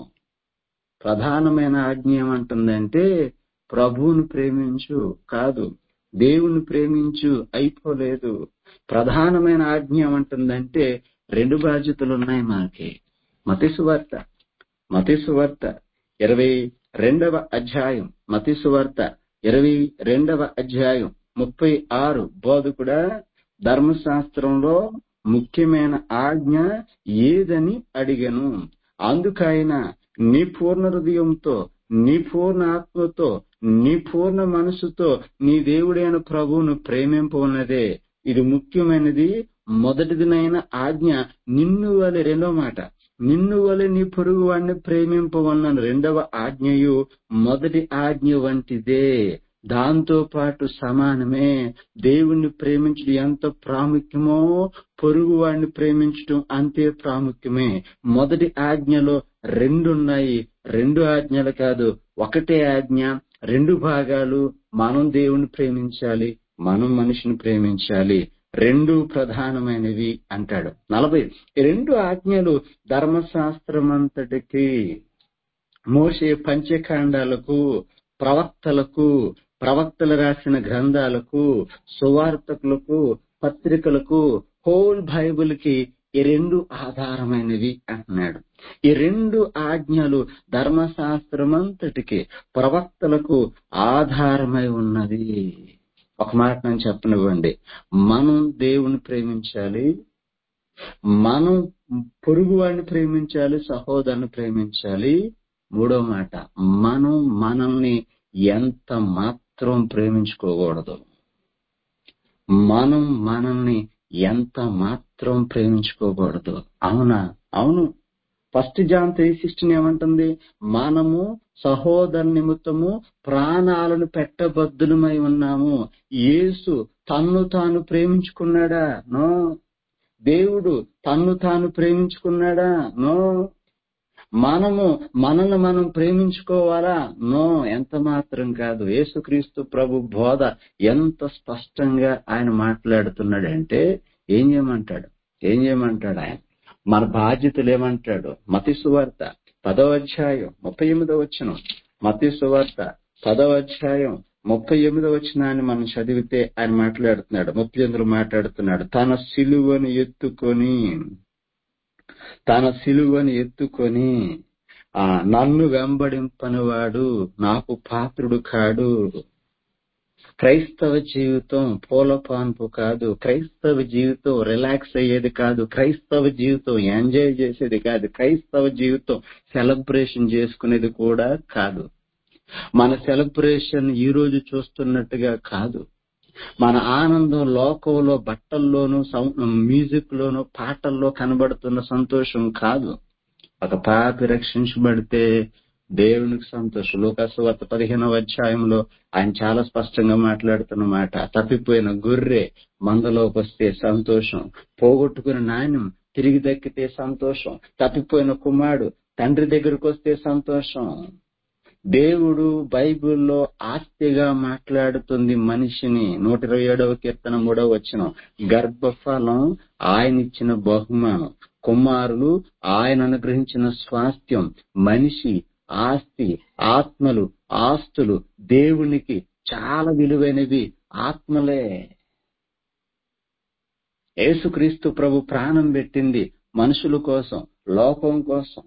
ప్రధానమైన ఆజ్ఞ ఏమంటుందంటే ప్రభువును ప్రేమించు కాదు దేవుని ప్రేమించు అయిపోలేదు ప్రధానమైన ఆజ్ఞ ఏమంటుందంటే రెండు బాధ్యతలు ఉన్నాయి మనకి మతిసువార్త మతిసువార్త ఇరవై రెండవ అధ్యాయం మతిసువార్త ఇరవై రెండవ అధ్యాయం ముప్పై ఆరు బోధకుడా ధర్మశాస్త్రంలో ముఖ్యమైన ఆజ్ఞ ఏదని అడిగను అందుకైన నీ పూర్ణ హృదయంతో నీ పూర్ణ ఆత్మతో నీ పూర్ణ మనసుతో నీ దేవుడైన ప్రభువును ప్రేమింపన్నదే ఇది ముఖ్యమైనది మొదటిదినైన ఆజ్ఞ నిన్ను వలె రెండో మాట నిన్ను వలె నీ పొరుగు వాడిని ప్రేమింపవన్నాను రెండవ ఆజ్ఞయు మొదటి ఆజ్ఞ వంటిదే దాంతో పాటు సమానమే దేవుణ్ణి ప్రేమించడం ఎంత ప్రాముఖ్యమో పొరుగు వాడిని ప్రేమించడం అంతే ప్రాముఖ్యమే మొదటి ఆజ్ఞలో రెండు ఉన్నాయి రెండు ఆజ్ఞలు కాదు ఒకటే ఆజ్ఞ రెండు భాగాలు మనం దేవుణ్ణి ప్రేమించాలి మనం మనిషిని ప్రేమించాలి రెండు ప్రధానమైనవి అంటాడు నలభై ఈ రెండు ఆజ్ఞలు ధర్మశాస్త్రమంతటికి మోసే పంచకాండాలకు ప్రవక్తలకు ప్రవక్తలు రాసిన గ్రంథాలకు సువార్తకులకు పత్రికలకు హోల్ బైబిల్ కి ఈ రెండు ఆధారమైనవి అంటున్నాడు ఈ రెండు ఆజ్ఞలు ధర్మశాస్త్రమంతటికి ప్రవక్తలకు ఆధారమై ఉన్నది ఒక మాట నేను చెప్పనివ్వండి మనం దేవుని ప్రేమించాలి మనం పొరుగు వాడిని ప్రేమించాలి సహోదరుని ప్రేమించాలి మూడో మాట మనం మనల్ని ఎంత మాత్రం ప్రేమించుకోకూడదు మనం మనల్ని ఎంత మాత్రం ప్రేమించుకోకూడదు అవునా అవును ఫస్ట్ జాన్ త్రీ సిక్స్టీన్ ఏమంటుంది మనము సహోదర నిమిత్తము ప్రాణాలను పెట్టబద్దులమై ఉన్నాము యేసు తన్ను తాను ప్రేమించుకున్నాడా నో దేవుడు తన్ను తాను ప్రేమించుకున్నాడా నో మనము మనల్ని మనం ప్రేమించుకోవాలా నో ఎంత మాత్రం కాదు యేసుక్రీస్తు ప్రభు బోధ ఎంత స్పష్టంగా ఆయన మాట్లాడుతున్నాడంటే ఏం చేయమంటాడు ఏం చేయమంటాడు ఆయన మన బాధ్యతలు ఏమంటాడు మతి సువార్త పదవ అధ్యాయం ముప్పై ఎనిమిదో వచ్చిన మతి సువార్త పదవ అధ్యాయం ముప్పై ఎనిమిదో వచ్చినాన్ని మనం చదివితే ఆయన మాట్లాడుతున్నాడు ముప్పై ఎనిమిదిలో మాట్లాడుతున్నాడు తన సిలువను ఎత్తుకొని తన సిలువను ఎత్తుకొని ఆ నన్ను వెంబడింపనివాడు నాకు పాత్రుడు కాడు క్రైస్తవ జీవితం పూలపాన్పు కాదు క్రైస్తవ జీవితం రిలాక్స్ అయ్యేది కాదు క్రైస్తవ జీవితం ఎంజాయ్ చేసేది కాదు క్రైస్తవ జీవితం సెలబ్రేషన్ చేసుకునేది కూడా కాదు మన సెలబ్రేషన్ ఈ రోజు చూస్తున్నట్టుగా కాదు మన ఆనందం లోకంలో బట్టల్లోనూ మ్యూజిక్ లోనూ పాటల్లో కనబడుతున్న సంతోషం కాదు ఒక పాపి రక్షించబడితే దేవునికి సంతోషం లోకస్వార్త పదిహేనవ అధ్యాయంలో ఆయన చాలా స్పష్టంగా మాట్లాడుతున్న మాట తప్పిపోయిన గొర్రె మందలోకి వస్తే సంతోషం పోగొట్టుకున్న నాణ్యం తిరిగి దక్కితే సంతోషం తప్పిపోయిన కుమారుడు తండ్రి దగ్గరకు వస్తే సంతోషం దేవుడు బైబిల్లో ఆస్తిగా మాట్లాడుతుంది మనిషిని నూట ఇరవై ఏడవ కీర్తన మూడవ వచ్చిన గర్భఫలం ఆయన ఇచ్చిన బహుమానం కుమారులు ఆయన అనుగ్రహించిన స్వాస్థ్యం మనిషి ఆస్తి ఆత్మలు ఆస్తులు దేవునికి చాలా విలువైనవి ఆత్మలే యేసుక్రీస్తు ప్రభు ప్రాణం పెట్టింది మనుషుల కోసం లోకం కోసం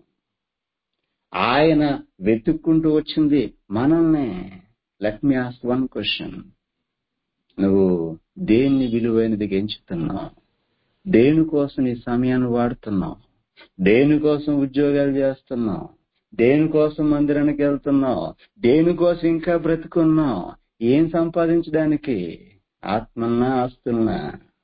ఆయన వెతుక్కుంటూ వచ్చింది మనల్నే let me ask one question నువ్వు దేన్ని విలువైనది ఎంచుతున్నావు దేనికోసం నీ సమయాన్ని వాడుతున్నావు దేనికోసం ఉద్యోగాలు చేస్తున్నావు దేనికోసం మందిరానికి వెళ్తున్నావు దేనికోసం ఇంకా బ్రతుకున్నావు ఏం సంపాదించడానికి ఆత్మన్నా ఆస్తున్నా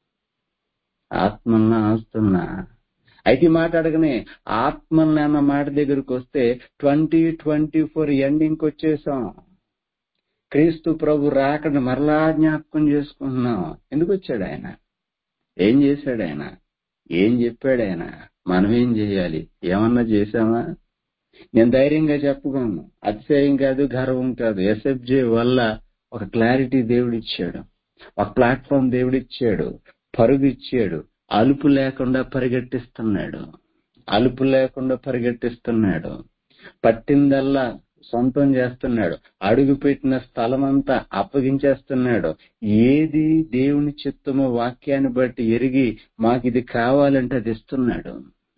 ఆత్మన్నా ఆస్తున్నా అయితే ఈ మాట అడగనే ఆత్మల్ని అన్న మాట దగ్గరకు వస్తే ట్వంటీ ట్వంటీ ఫోర్ ఎండింగ్కి వచ్చేసాం క్రీస్తు ప్రభు రాకడ మరలా జ్ఞాపకం చేసుకుంటున్నాం ఎందుకు వచ్చాడు ఆయన ఏం చేశాడు ఆయన ఏం చెప్పాడు ఆయన మనం ఏం చేయాలి ఏమన్నా చేశామా నేను ధైర్యంగా చెప్పుకోను అతిశయం కాదు గర్వం కాదు ఎస్ఎఫ్జే వల్ల ఒక క్లారిటీ దేవుడిచ్చాడు ఒక ప్లాట్ఫామ్ దేవుడిచ్చాడు పరుగు ఇచ్చాడు అలుపు లేకుండా పరిగెట్టిస్తున్నాడు అలుపు లేకుండా పరిగెట్టిస్తున్నాడు పట్టిందల్లా సొంతం చేస్తున్నాడు అడుగు పెట్టిన స్థలం అంతా అప్పగించేస్తున్నాడు ఏది దేవుని చిత్తమో వాక్యాన్ని బట్టి ఎరిగి మాకు ఇది కావాలంటే అది ఇస్తున్నాడు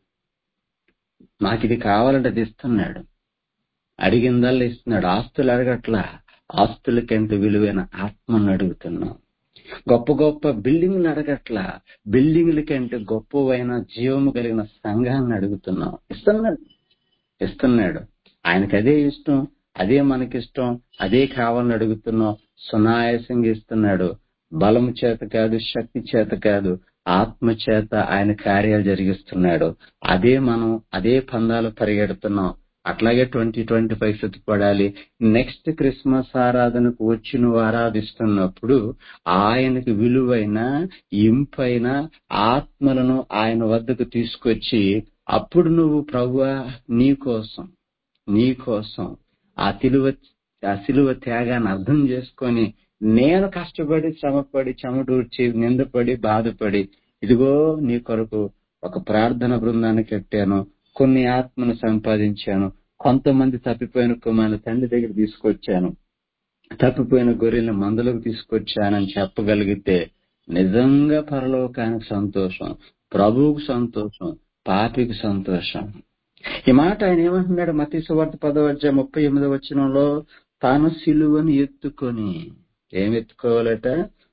మాకు ఇది కావాలంటే అది ఇస్తున్నాడు అడిగిందల్లా ఇస్తున్నాడు ఆస్తులు అడగట్లా ఆస్తుల కంటే విలువైన ఆత్మను అడుగుతున్నాం గొప్ప గొప్ప బిల్డింగ్లు అడగట్లా బిల్డింగ్ల కంటే గొప్పవైన జీవము కలిగిన సంఘాన్ని అడుగుతున్నాం ఇస్తున్నాడు ఇస్తున్నాడు ఆయనకి అదే ఇష్టం అదే మనకిష్టం అదే కావాలని అడుగుతున్నాం సునాయాసంగా ఇస్తున్నాడు బలము చేత కాదు శక్తి చేత కాదు ఆత్మ చేత ఆయన కార్యాలు జరిగిస్తున్నాడు అదే మనం అదే పందాలు పరిగెడుతున్నాం అట్లాగే ట్వంటీ ట్వంటీ ఫైవ్ శుతిపడాలి నెక్స్ట్ క్రిస్మస్ ఆరాధనకు వచ్చి నువ్వు ఆరాధిస్తున్నప్పుడు ఆయనకు విలువైన ఇంపైన ఆత్మలను ఆయన వద్దకు తీసుకొచ్చి అప్పుడు నువ్వు ప్రభువా నీ కోసం నీ కోసం ఆ తిలువ ఆ సిలువ త్యాగాన్ని అర్థం చేసుకొని నేను కష్టపడి శ్రమపడి చెమటూర్చి నిందపడి బాధపడి ఇదిగో నీ కొరకు ఒక ప్రార్థన బృందాన్ని కట్టాను కొన్ని ఆత్మను సంపాదించాను కొంతమంది తప్పిపోయిన కుమారుని తండ్రి దగ్గర తీసుకొచ్చాను తప్పిపోయిన గొర్రెల మందులకు తీసుకొచ్చానని చెప్పగలిగితే నిజంగా పరలోకానికి సంతోషం ప్రభువుకు సంతోషం పాపికి సంతోషం ఈ మాట ఆయన ఏమంటున్నాడు మతి సువార్త పదవచ్చ ముప్పై ఎనిమిది వచనంలో తాను సిలువను ఎత్తుకొని ఏం ఎత్తుకోవాలట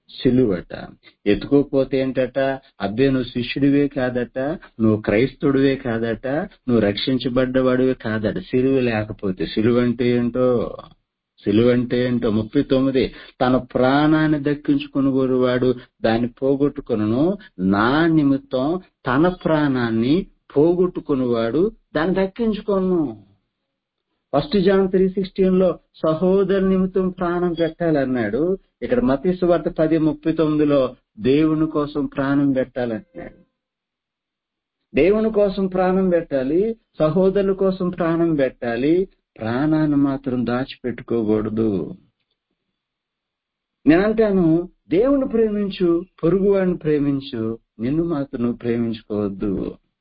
సిలువట ఎత్తుకోపోతే ఏంటట అబ్బే నువ్వు శిష్యుడివే కాదట నువ్వు క్రైస్తవుడివే కాదట నువ్వు రక్షించబడ్డవాడివే కాదట సిలువ లేకపోతే సిలువ అంటే ఏంటో సిలువ అంటే ఏంటో ముప్పై తొమ్మిది తన ప్రాణాన్ని దక్కించుకుని వాడు దాన్ని పోగొట్టుకును నా నిమిత్తం తన ప్రాణాన్ని పోగొట్టుకునివాడు దాన్ని దక్కించుకోను ఫస్ట్ జాన్ త్రీ సిక్స్టీన్ లో సహోదరు నిమిత్తం ప్రాణం పెట్టాలన్నాడు ఇక్కడ మతీసు వార్త పది ముప్పై తొమ్మిదిలో దేవుని కోసం ప్రాణం పెట్టాలంటున్నాడు దేవుని కోసం ప్రాణం పెట్టాలి సహోదరుల కోసం ప్రాణం పెట్టాలి ప్రాణాన్ని మాత్రం దాచిపెట్టుకోకూడదు నేనంటాను దేవుని ప్రేమించు పొరుగువాడిని ప్రేమించు నిన్ను మాత్రం నువ్వు ప్రేమించుకోవద్దు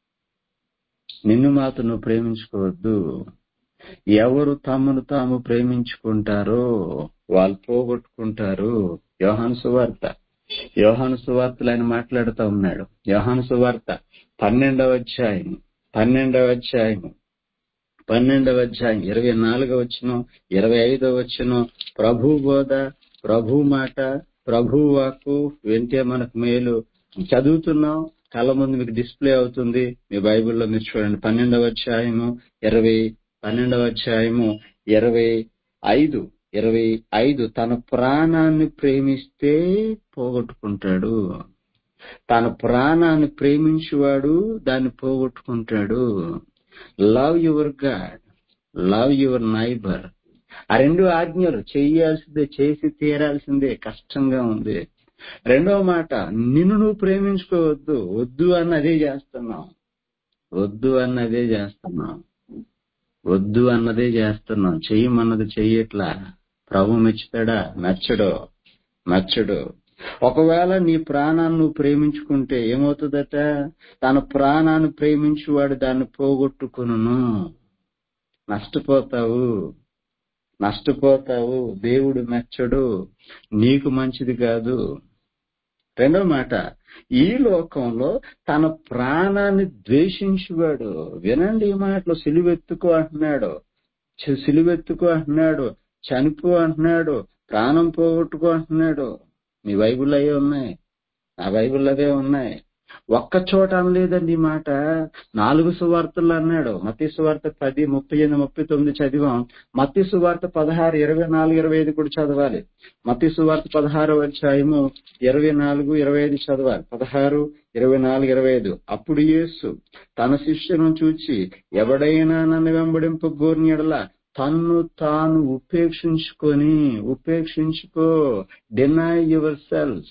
నిన్ను మాత్రం నువ్వు ప్రేమించుకోవద్దు ఎవరు తమను తాము ప్రేమించుకుంటారో వాళ్ళు పోగొట్టుకుంటారు యోహాను సువార్త యోహాను సువార్తలు ఆయన మాట్లాడుతూ ఉన్నాడు యోహాను సువార్త పన్నెండవ అధ్యాయం పన్నెండవ అధ్యాయం పన్నెండవ అధ్యాయం ఇరవై నాలుగవ వచ్చిన ఇరవై ఐదవ వచ్చిన ప్రభు బోధ ప్రభు మాట ప్రభు వాక్కు వింటే మనకు మేలు చదువుతున్నాం కళ్ళ ముందు మీకు డిస్ప్లే అవుతుంది మీ బైబిల్లో మీరు చూడండి పన్నెండవ అధ్యాయము ఇరవై పన్నెండవ అధ్యాయము ఇరవై ఐదు ఇరవై ఐదు తన ప్రాణాన్ని ప్రేమిస్తే పోగొట్టుకుంటాడు తన ప్రాణాన్ని ప్రేమించువాడు దాన్ని పోగొట్టుకుంటాడు love your God love your neighbour ఆ రెండు ఆజ్ఞలు చేయాల్సిందే చేసి తీరాల్సిందే కష్టంగా ఉంది రెండవ మాట నిన్ను నువ్వు ప్రేమించుకోవద్దు వద్దు అన్నదే చేస్తున్నాం వద్దు అన్నదే చేస్తున్నాం వద్దు అన్నదే చేస్తున్నాం చెయ్యమన్నది చెయ్యట్లా ప్రభు మెచ్చుతాడా మెచ్చడు మెచ్చడు ఒకవేళ నీ ప్రాణాన్ని నువ్వు ప్రేమించుకుంటే ఏమవుతుందట తన ప్రాణాన్ని ప్రేమించువాడు దాన్ని పోగొట్టుకును నష్టపోతావు నష్టపోతావు దేవుడు మెచ్చడు నీకు మంచిది కాదు రెండో మాట ఈ లోకంలో తన ప్రాణాన్ని ద్వేషించువాడు వినండి ఈ మాటలు సిలువెత్తుకో అంటున్నాడు చి- సిలువెత్తుకో అంటున్నాడు చనిపో అంటున్నాడు ప్రాణం పోగొట్టుకో అంటున్నాడు మీ బైబిల్ అవే ఉన్నాయి నా బైబిల్ అవే ఉన్నాయి ఒక్క చోట అనలేదండి ఈ మాట నాలుగు సువార్తలు అన్నాడు మత్తి సువార్త పది ముప్పై ఎనిమిది ముప్పై తొమ్మిది చదివాం మత్తి సువార్త పదహారు ఇరవై నాలుగు ఇరవై ఐదు కూడా చదవాలి మత్తి సువార్త పదహారు అధ్యాయము ఇరవై నాలుగు ఇరవై ఐదు చదవాలి పదహారు ఇరవై నాలుగు ఇరవై ఐదు అప్పుడు యేసు తన శిష్యులను చూచి ఎవడైనా నన్ను వెంబడింపు గోర్ని ఎడల తన్ను తాను ఉపేక్షించుకొని ఉపేక్షించుకో డినై యువర్ సెల్ఫ్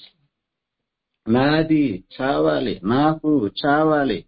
నాది చావాలి నాకు చావాలి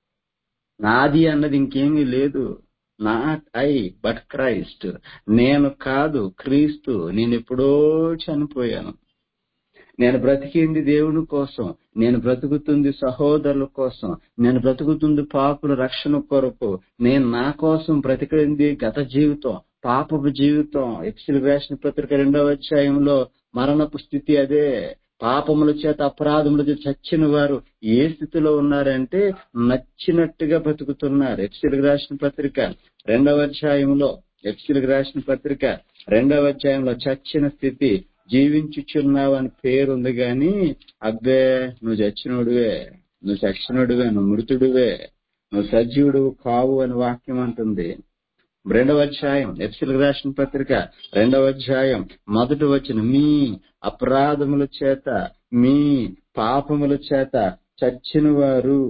నాది అన్నది ఇంకేమీ లేదు నాట్ ఐ బట్ క్రైస్ట్ నేను కాదు క్రీస్తు నేను ఎప్పుడో చనిపోయాను నేను బ్రతికింది దేవుని కోసం నేను బ్రతుకుతుంది సహోదరుల కోసం నేను బ్రతుకుతుంది పాపుల రక్షణ కొరకు నేను నా కోసం బ్రతికింది గత జీవితం పాపపు జీవితం ఎక్సిల్ రాసిన పత్రిక రెండవ అధ్యాయంలో మరణపు స్థితి అదే పాపముల చేత అపరాధముల చేత చచ్చిన వారు ఏ స్థితిలో ఉన్నారంటే నచ్చినట్టుగా బతుకుతున్నారు ఎక్సిల్ రాసిన పత్రిక రెండవ అధ్యాయంలో ఎక్సిల్ రాసిన పత్రిక రెండవ అధ్యాయంలో చచ్చిన స్థితి జీవించుచున్నావు అని పేరు ఉంది గాని అబ్బే నువ్వు చచ్చినోడువే నువ్వు చచ్చినోడువే నువ్వు మృతుడువే నువ్వు సజీవుడు కావు అని వాక్యం అంటుంది రెండవ అధ్యాయం ఎఫ్సిల్ రాసిన పత్రిక రెండవ అధ్యాయం మొదటి వచ్చిన మీ అపరాధముల చేత మీ పాపముల చేత చచ్చిన వారు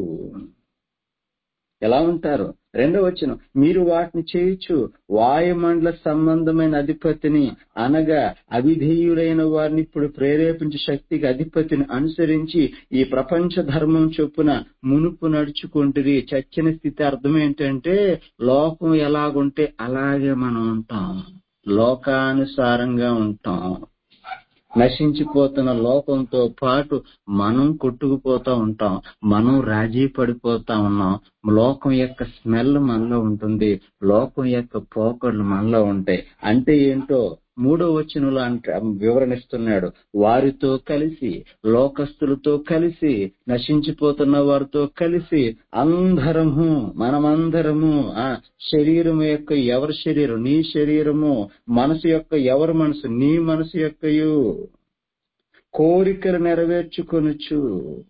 ఎలా ఉంటారు రెండవ వచ్చిన మీరు వాటిని చేయొచ్చు వాయుమండల సంబంధమైన అధిపతిని అనగా అవిధేయులైన వారిని ఇప్పుడు ప్రేరేపించే శక్తికి అధిపతిని అనుసరించి ఈ ప్రపంచ ధర్మం చొప్పున మునుపు నడుచుకుంటుంది చచ్చిన స్థితి అర్థం ఏంటంటే లోకం ఎలాగుంటే అలాగే మనం ఉంటాం లోకానుసారంగా ఉంటాం నశించిపోతున్న లోకంతో పాటు మనం కొట్టుకుపోతా ఉంటాం మనం రాజీ పడిపోతా ఉన్నాం లోకం యొక్క స్మెల్ మనలో ఉంటుంది లోకం యొక్క పోకళ్ళు మనలో ఉంటాయి అంటే ఏంటో మూడో వచనంలో అంటే వివరణిస్తున్నాడు వారితో కలిసి లోకస్తులతో కలిసి నశించిపోతున్న వారితో కలిసి అందరము మనమందరము ఆ శరీరము యొక్క ఎవరి శరీరం నీ శరీరము మనసు యొక్క ఎవరి మనసు నీ మనసు యొక్కయు కోరికలు నెరవేర్చుకొనుచు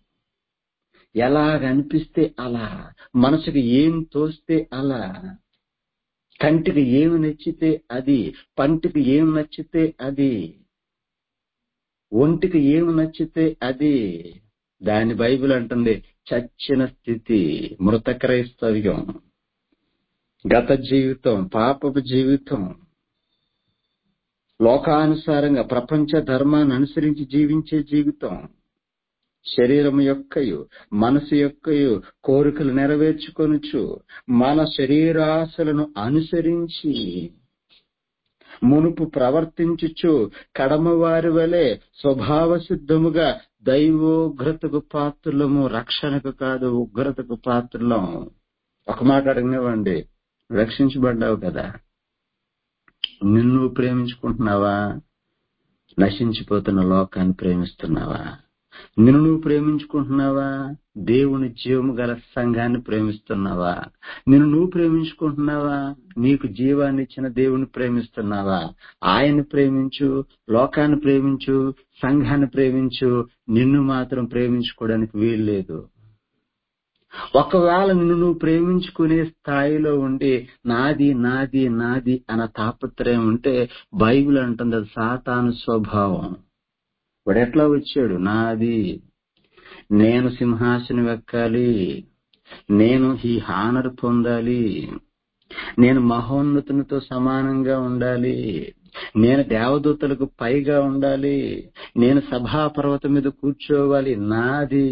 ఎలాగ అనిపిస్తే అలా మనసుకి ఏం తోస్తే అలా కంటికి ఏమి నచ్చితే అది పంటికి ఏం నచ్చితే అది ఒంటికి ఏమి నచ్చితే అది దాని బైబిల్ అంటుంది చచ్చిన స్థితి మృత క్రైస్తవ్యం గత జీవితం పాపపు జీవితం లోకానుసారంగా ప్రపంచ ధర్మాన్ని అనుసరించి జీవించే జీవితం శరీరం యొక్కయు మనసు యొక్కయు కోరికలు నెరవేర్చుకొనుచు మన శరీరాశలను అనుసరించి మునుపు ప్రవర్తించుచు కడమవారి వలె స్వభావ సిద్ధముగా దైవోగ్రతకు పాత్రులము రక్షణకు కాదు ఉగ్రతకు పాత్రులం ఒక మాట అడగనివ్వండి రక్షించబడ్డావు కదా నిన్ను ప్రేమించుకుంటున్నావా నశించిపోతున్న లోకాన్ని ప్రేమిస్తున్నావా నిన్ను నువ్వు ప్రేమించుకుంటున్నావా దేవుని జీవము గల సంఘాన్ని ప్రేమిస్తున్నావా నిన్ను నువ్వు ప్రేమించుకుంటున్నావా నీకు జీవాన్ని ఇచ్చిన దేవుని ప్రేమిస్తున్నావా ఆయన్ని ప్రేమించు లోకాన్ని ప్రేమించు సంఘాన్ని ప్రేమించు నిన్ను మాత్రం ప్రేమించుకోవడానికి వీలు లేదు ఒకవేళ నిన్ను నువ్వు ప్రేమించుకునే స్థాయిలో ఉండి నాది నాది నాది అన్న తాపత్రయం ఉంటే బైబిల్ అంటుంది అది సాతాను స్వభావం వాడు ఎట్లా వచ్చాడు నాది నేను సింహాసనం ఎక్కాలి నేను ఈ హానర్ పొందాలి నేను మహోన్నతునితో సమానంగా ఉండాలి నేను దేవదూతలకు పైగా ఉండాలి నేను సభా పర్వతం మీద కూర్చోవాలి నాది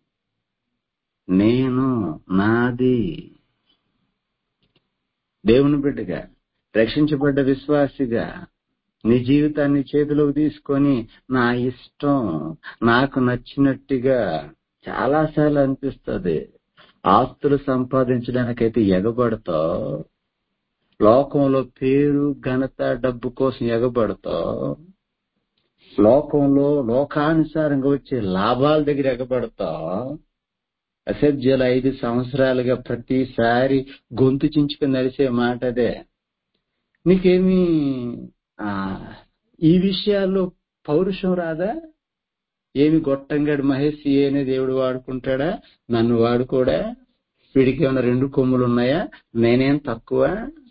నేను నాది దేవుని బిడ్డగా రక్షించబడ్డ విశ్వాసిగా నీ జీవితాన్ని చేతిలోకి తీసుకొని నా ఇష్టం నాకు నచ్చినట్టుగా చాలాసార్లు అనిపిస్తుంది ఆస్తులు సంపాదించడానికైతే ఎగబడతావు లోకంలో పేరు ఘనత డబ్బు కోసం ఎగబడతావు లోకంలో లోకానుసారంగా వచ్చే లాభాల దగ్గర ఎగబడతావు అసభ్యుల ఐదు సంవత్సరాలుగా ప్రతిసారి గొంతు చించుకుని నడిచే మాట అదే నీకేమి ఆ ఈ విషయాల్లో పౌరుషం రాదా ఏమి గొట్టంగాడు మహేష్ ఏనే దేవుడు వాడుకుంటాడా నన్ను వాడుకోడా వీడికి ఏమైనా రెండు కొమ్ములు ఉన్నాయా నేనేం తక్కువ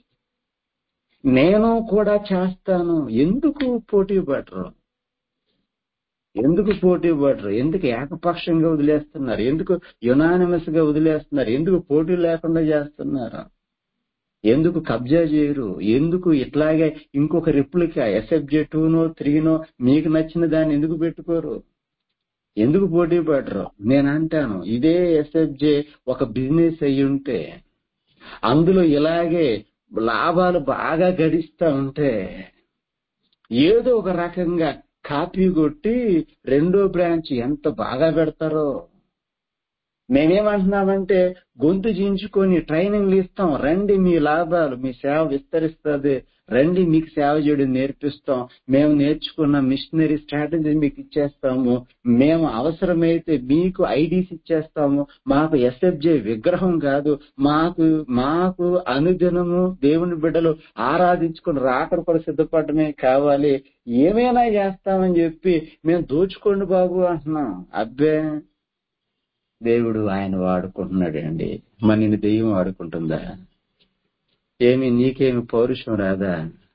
నేను కూడా చేస్తాను ఎందుకు పోటీ పడరు ఎందుకు పోటీ పడరు ఎందుకు ఏకపక్షంగా వదిలేస్తున్నారు ఎందుకు యునానిమస్ గా వదిలేస్తున్నారు ఎందుకు పోటీ లేకుండా చేస్తున్నారు ఎందుకు కబ్జా చేయరు ఎందుకు ఇట్లాగే ఇంకొక రిప్లికా ఎస్ఎఫ్జే టూనో త్రీనో మీకు నచ్చిన దాన్ని ఎందుకు పెట్టుకోరు ఎందుకు పోటీ పడరు నేను అంటాను ఇదే ఎస్ఎఫ్జే ఒక బిజినెస్ అయ్యి ఉంటే అందులో ఇలాగే లాభాలు బాగా గడిస్తా ఉంటే ఏదో ఒక రకంగా కాపీ కొట్టి రెండో బ్రాంచ్ ఎంత బాగా పెడతారో మేమేమంటున్నామంటే గొంతు చించుకొని ట్రైనింగ్లు ఇస్తాం రండి మీ లాభాలు మీ సేవ విస్తరిస్తుంది రండి మీకు సేవ చేయడం నేర్పిస్తాం మేము నేర్చుకున్న మిషనరీ స్ట్రాటజీ మీకు ఇచ్చేస్తాము మేము అవసరమైతే మీకు ఐడీస్ ఇచ్చేస్తాము మాకు ఎస్ఎఫ్జే విగ్రహం కాదు మాకు మాకు అనుదినము దేవుని బిడ్డలు ఆరాధించుకుని రాకడ కూడా సిద్ధపడమే కావాలి ఏమైనా చేస్తామని చెప్పి మేము దోచుకోండి బాబు అంటున్నాం అబ్బే దేవుడు ఆయన వాడుకుంటున్నాడండి మన నిన్ను దెయ్యం వాడుకుంటుందా ఏమి నీకేమి పౌరుషం రాదా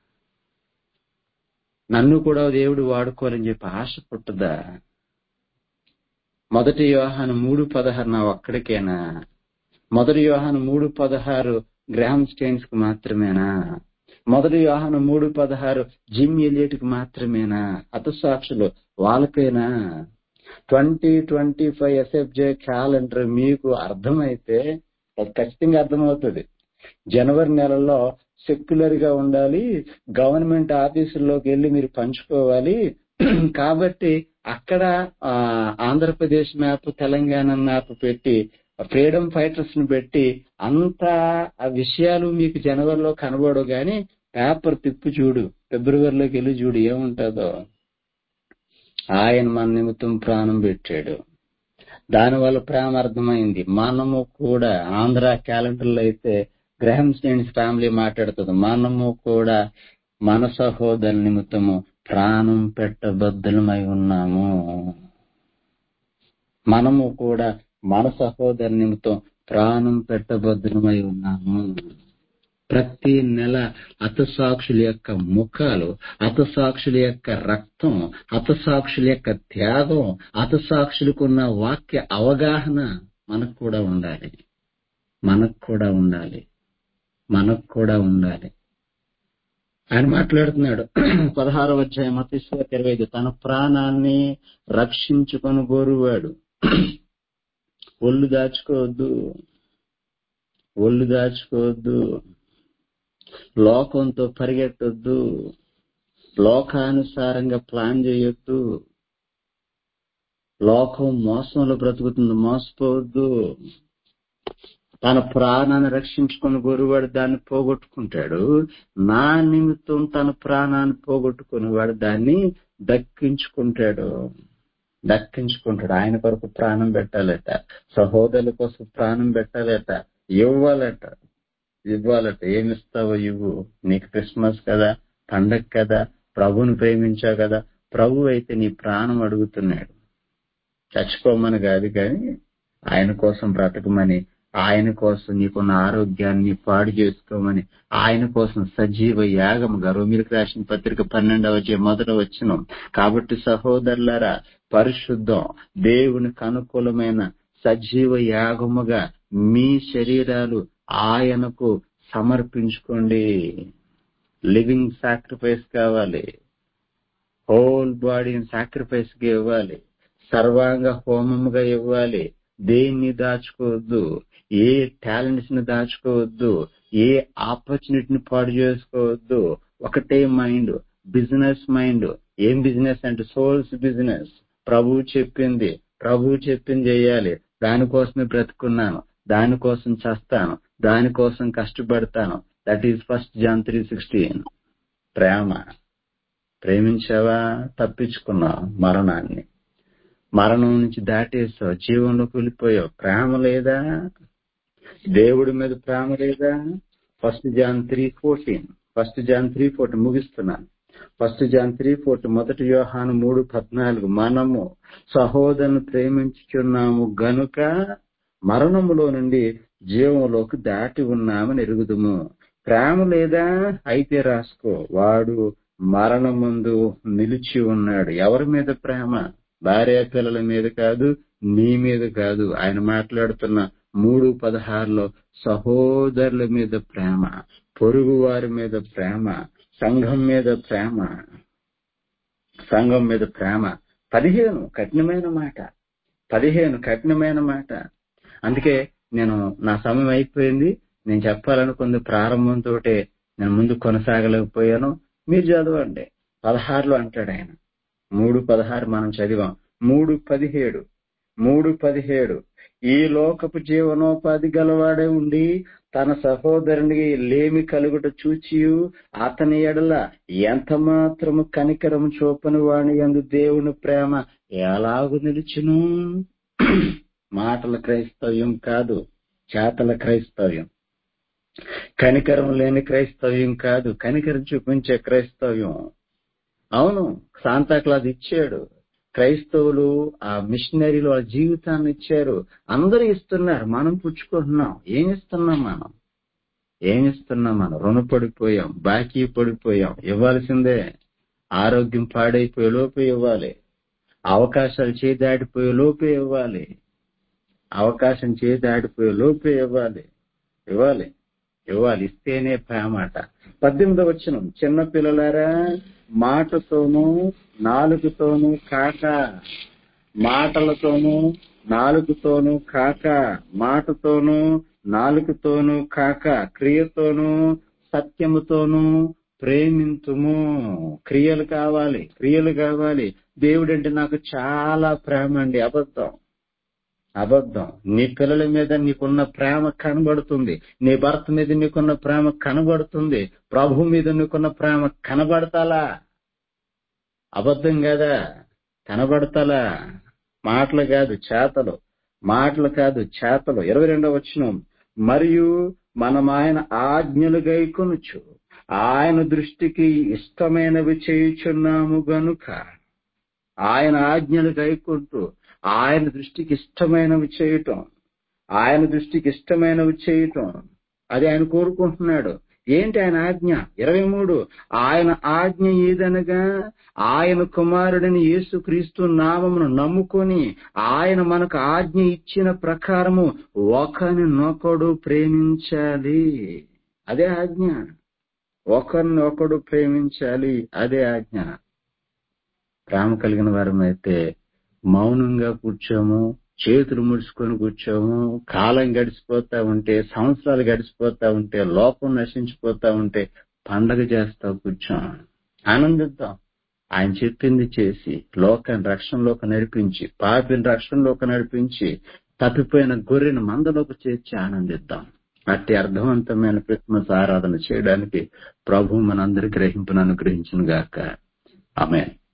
నన్ను కూడా దేవుడు వాడుకోవాలని చెప్పి ఆశ పుట్టదా మొదటి వ్యవహాను మూడు పదహారు నా ఒక్కడికేనా మొదటి వ్యవహాను మూడు పదహారు గ్రామ్ స్టైన్స్ కు మాత్రమేనా మొదటి వ్యవహాను మూడు పదహారు జిమ్ ఎలియట్ కి మాత్రమేనా హతసాక్షులు వాళ్ళకేనా twenty twenty five SFJ calendar మీకు అర్థమైతే అది ఖచ్చితంగా అర్థమవుతుంది జనవరి నెలలో సెక్యులర్ గా ఉండాలి గవర్నమెంట్ ఆఫీసుల్లోకి వెళ్ళి మీరు పంచుకోవాలి కాబట్టి అక్కడ ఆంధ్రప్రదేశ్ మ్యాప్ తెలంగాణ మ్యాప్ పెట్టి ఫ్రీడమ్ ఫైటర్స్ ని పెట్టి అంత ఆ విషయాలు మీకు జనవరిలో కనబడవు గాని పేపర్ తిప్పి చూడు ఫిబ్రవరిలోకి వెళ్ళి చూడు ఏముంటుందో ఆయన మన నిమిత్తం ప్రాణం పెట్టాడు దానివల్ల ప్రేమ అర్థమైంది మనము కూడా ఆంధ్ర క్యాలెండర్లో అయితే గ్రహం స్టేన్స్ ఫ్యామిలీ మాట్లాడుతుంది మనము కూడా మన సహోదరు నిమిత్తము ప్రాణం పెట్టబద్దలమై ఉన్నాము మనము కూడా మన సహోదరు నిమిత్తం ప్రాణం పెట్టబద్దలమై ఉన్నాము ప్రతి నెల హతసాక్షుల యొక్క ముఖాలు హతసాక్షుల యొక్క రక్తం హతసాక్షుల యొక్క త్యాగం హతసాక్షులకున్న వాక్య అవగాహన మనకు కూడా ఉండాలి మనకు కూడా ఉండాలి మనకు కూడా ఉండాలి ఆయన మాట్లాడుతున్నాడు పదహారవ అధ్యాయం మతీశ్వర ఇరవై ఐదు తన ప్రాణాన్ని రక్షించుకొని గోరువాడు ఒళ్ళు దాచుకోవద్దు ఒళ్ళు దాచుకోవద్దు లోకంతో పరిగెట్టొద్దు లోకానుసారంగా ప్లాన్ చేయొద్దు లోకం మోసంలో బ్రతుకుతుంది మోసపోవద్దు తన ప్రాణాన్ని రక్షించుకొని గోరువాడు దాన్ని పోగొట్టుకుంటాడు నా నిమిత్తం తన ప్రాణాన్ని పోగొట్టుకుని వాడు దాన్ని దక్కించుకుంటాడు దక్కించుకుంటాడు ఆయన కొరకు ప్రాణం పెట్టాలట సహోదరుల కోసం ప్రాణం పెట్టాలట ఇవ్వాలట ఇవ్వాలట ఏమిస్తావో ఇవ్వు నీకు క్రిస్మస్ కదా పండగ కదా ప్రభుని ప్రేమించావు కదా ప్రభు అయితే నీ ప్రాణం అడుగుతున్నాడు చచ్చిపోమని కాదు కానీ ఆయన కోసం బ్రతకమని ఆయన కోసం నీకున్న ఆరోగ్యాన్ని పాడు చేసుకోమని ఆయన కోసం సజీవ యాగముగా రోమిలకు రాసిన పత్రిక పన్నెండవ అధ్యాయం మొదట వచ్చిన కాబట్టి సహోదరులారా పరిశుద్ధం దేవునికి అనుకూలమైన సజీవ యాగముగా మీ శరీరాలు ఆయనకు సమర్పించుకోండి లివింగ్ సాక్రిఫైస్ కావాలి హోల్ బాడీని సాక్రిఫైస్ గా ఇవ్వాలి సర్వాంగ హోమముగా ఇవ్వాలి దేన్ని దాచుకోవద్దు ఏ టాలెంట్స్ ని దాచుకోవద్దు ఏ ఆపర్చునిటీని పాడు చేసుకోవద్దు ఒకటే మైండ్ బిజినెస్ మైండ్ ఏం బిజినెస్ అంటే సోల్స్ బిజినెస్ ప్రభు చెప్పింది ప్రభు చెప్పింది చేయాలి దానికోసమే బ్రతుకున్నాను దానికోసం చస్తాను దానికోసం కష్టపడతాను that is first John three sixteen ప్రేమ ప్రేమించావా తప్పించుకున్నావు మరణాన్ని మరణం నుంచి దాటేసావు జీవంలోకి వెళ్ళిపోయావు ప్రేమ లేదా దేవుడి మీద ప్రేమ లేదా first John three fourteen first John three fourteen ముగిస్తున్నాను ఫస్ట్ జాన్ త్రీ ఫోర్టీన్ మొదటి వ్యూహాను మూడు పద్నాలుగు మనము సహోదరుని ప్రేమించుచున్నాము గనుక మరణములో నుండి జీవంలోకి దాటి ఉన్నామని ఎరుగుదుము ప్రేమ లేదా అయితే రాసుకో వాడు మరణం ముందు నిలిచి ఉన్నాడు ఎవరి మీద ప్రేమ భార్య పిల్లల మీద కాదు నీ మీద కాదు ఆయన మాట్లాడుతున్న మూడు పదహారులో సహోదరుల మీద ప్రేమ పొరుగు వారి మీద ప్రేమ సంఘం మీద ప్రేమ సంఘం మీద ప్రేమ పదిహేను కఠినమైన మాట పదిహేను కఠినమైన మాట అందుకే నేను నా సమయం అయిపోయింది నేను చెప్పాలనుకుంది ప్రారంభంతో నేను ముందు కొనసాగలేకపోయాను మీరు చదవండి పదహారులో అంటాడు ఆయన మూడు పదహారు మనం చదివాం మూడు పదిహేడు మూడు పదిహేడు ఈ లోకపు జీవనోపాధి గలవాడే ఉండి తన సహోదరునికి లేమి కలుగుట చూచియు అతని ఎడల ఎంత మాత్రము కనికరం చూపని వాణి అందు దేవుని ప్రేమ ఎలాగు నిలుచును మాటల క్రైస్తవ్యం కాదు చేతల క్రైస్తవ్యం కనికరం లేని క్రైస్తవ్యం కాదు కనికరం చూపించే క్రైస్తవ్యం అవును శాంతాక్లాజ్ ఇచ్చాడు క్రైస్తవులు ఆ మిషనరీలు వాళ్ళ జీవితాన్ని ఇచ్చారు అందరూ ఇస్తున్నారు మనం పుచ్చుకుంటున్నాం ఏం ఇస్తున్నాం మనం ఏం ఇస్తున్నాం మనం రుణపడిపోయాం బాకీ పడిపోయాం ఇవ్వాల్సిందే ఆరోగ్యం పాడైపోయే లోపే ఇవ్వాలి అవకాశాలు చేదాడిపోయే లోపే ఇవ్వాలి అవకాశం చేదాడిపోయే లోపే ఇవ్వాలి ఇవ్వాలి ఇవ్వాలి ఇస్తేనే ప్రేమాట పద్దెనిమిది వచ్చిన చిన్న పిల్లలారా మాటతోనూ నాలుగుతోనూ కాక మాటలతోనూ నాలుగుతోనూ కాక మాటతోనూ నాలుగుతోనూ కాక క్రియతోనూ సత్యముతోనూ ప్రేమింతుము క్రియలు కావాలి క్రియలు కావాలి దేవుడంటే నాకు చాలా ప్రేమ అండి అబద్ధం అబద్ధం నీ పిల్లల మీద నీకున్న ప్రేమ కనబడుతుంది నీ భర్త మీద నీకున్న ప్రేమ కనబడుతుంది ప్రభు మీద నీకున్న ప్రేమ కనబడతాలా అబద్ధం కదా కనబడతాలా మాటలు కాదు చేతలు మాటలు కాదు చేతలు ఇరవై రెండవ వచ్చిన మరియు మనం ఆయన ఆజ్ఞలు గైకొనొచ్చు ఆయన దృష్టికి ఇష్టమైనవి చేయుచున్నాము గనుక ఆయన ఆజ్ఞలు గైకుంటూ ఆయన దృష్టికి ఇష్టమైనవి చేయటం ఆయన దృష్టికి ఇష్టమైనవి చేయటం అది ఆయన కోరుకుంటున్నాడు ఏంటి ఆయన ఆజ్ఞ ఇరవై మూడు ఆయన ఆజ్ఞ ఏదనగా ఆయన కుమారుడిని యేసుక్రీస్తు నామమును నమ్ముకొని ఆయన మనకు ఆజ్ఞ ఇచ్చిన ప్రకారము ఒకరిని నొకడు ప్రేమించాలి అదే ఆజ్ఞ ఒకరిని ఒకడు ప్రేమించాలి అదే ఆజ్ఞ ప్రేమ కలిగిన వారమైతే మౌనంగా కూర్చోము చేతులు ముడుచుకొని కూర్చోము కాలం గడిచిపోతా ఉంటే సంవత్సరాలు గడిచిపోతా ఉంటే లోకం నశించిపోతా ఉంటే పండగ చేస్తా కూర్చోం ఆనందిద్దాం ఆయన చెప్పింది చేసి లోకాన్ని రక్షణలోకి నడిపించి పాపిని రక్షణలోకి నడిపించి తప్పిపోయిన గొర్రెను మందలోకి చేర్చి ఆనందిద్దాం అట్టి అర్థవంతమైన క్రిస్మస్ ఆరాధన చేయడానికి ప్రభు మనందరి గ్రహింపును అనుగ్రహించిన గాక ఆమె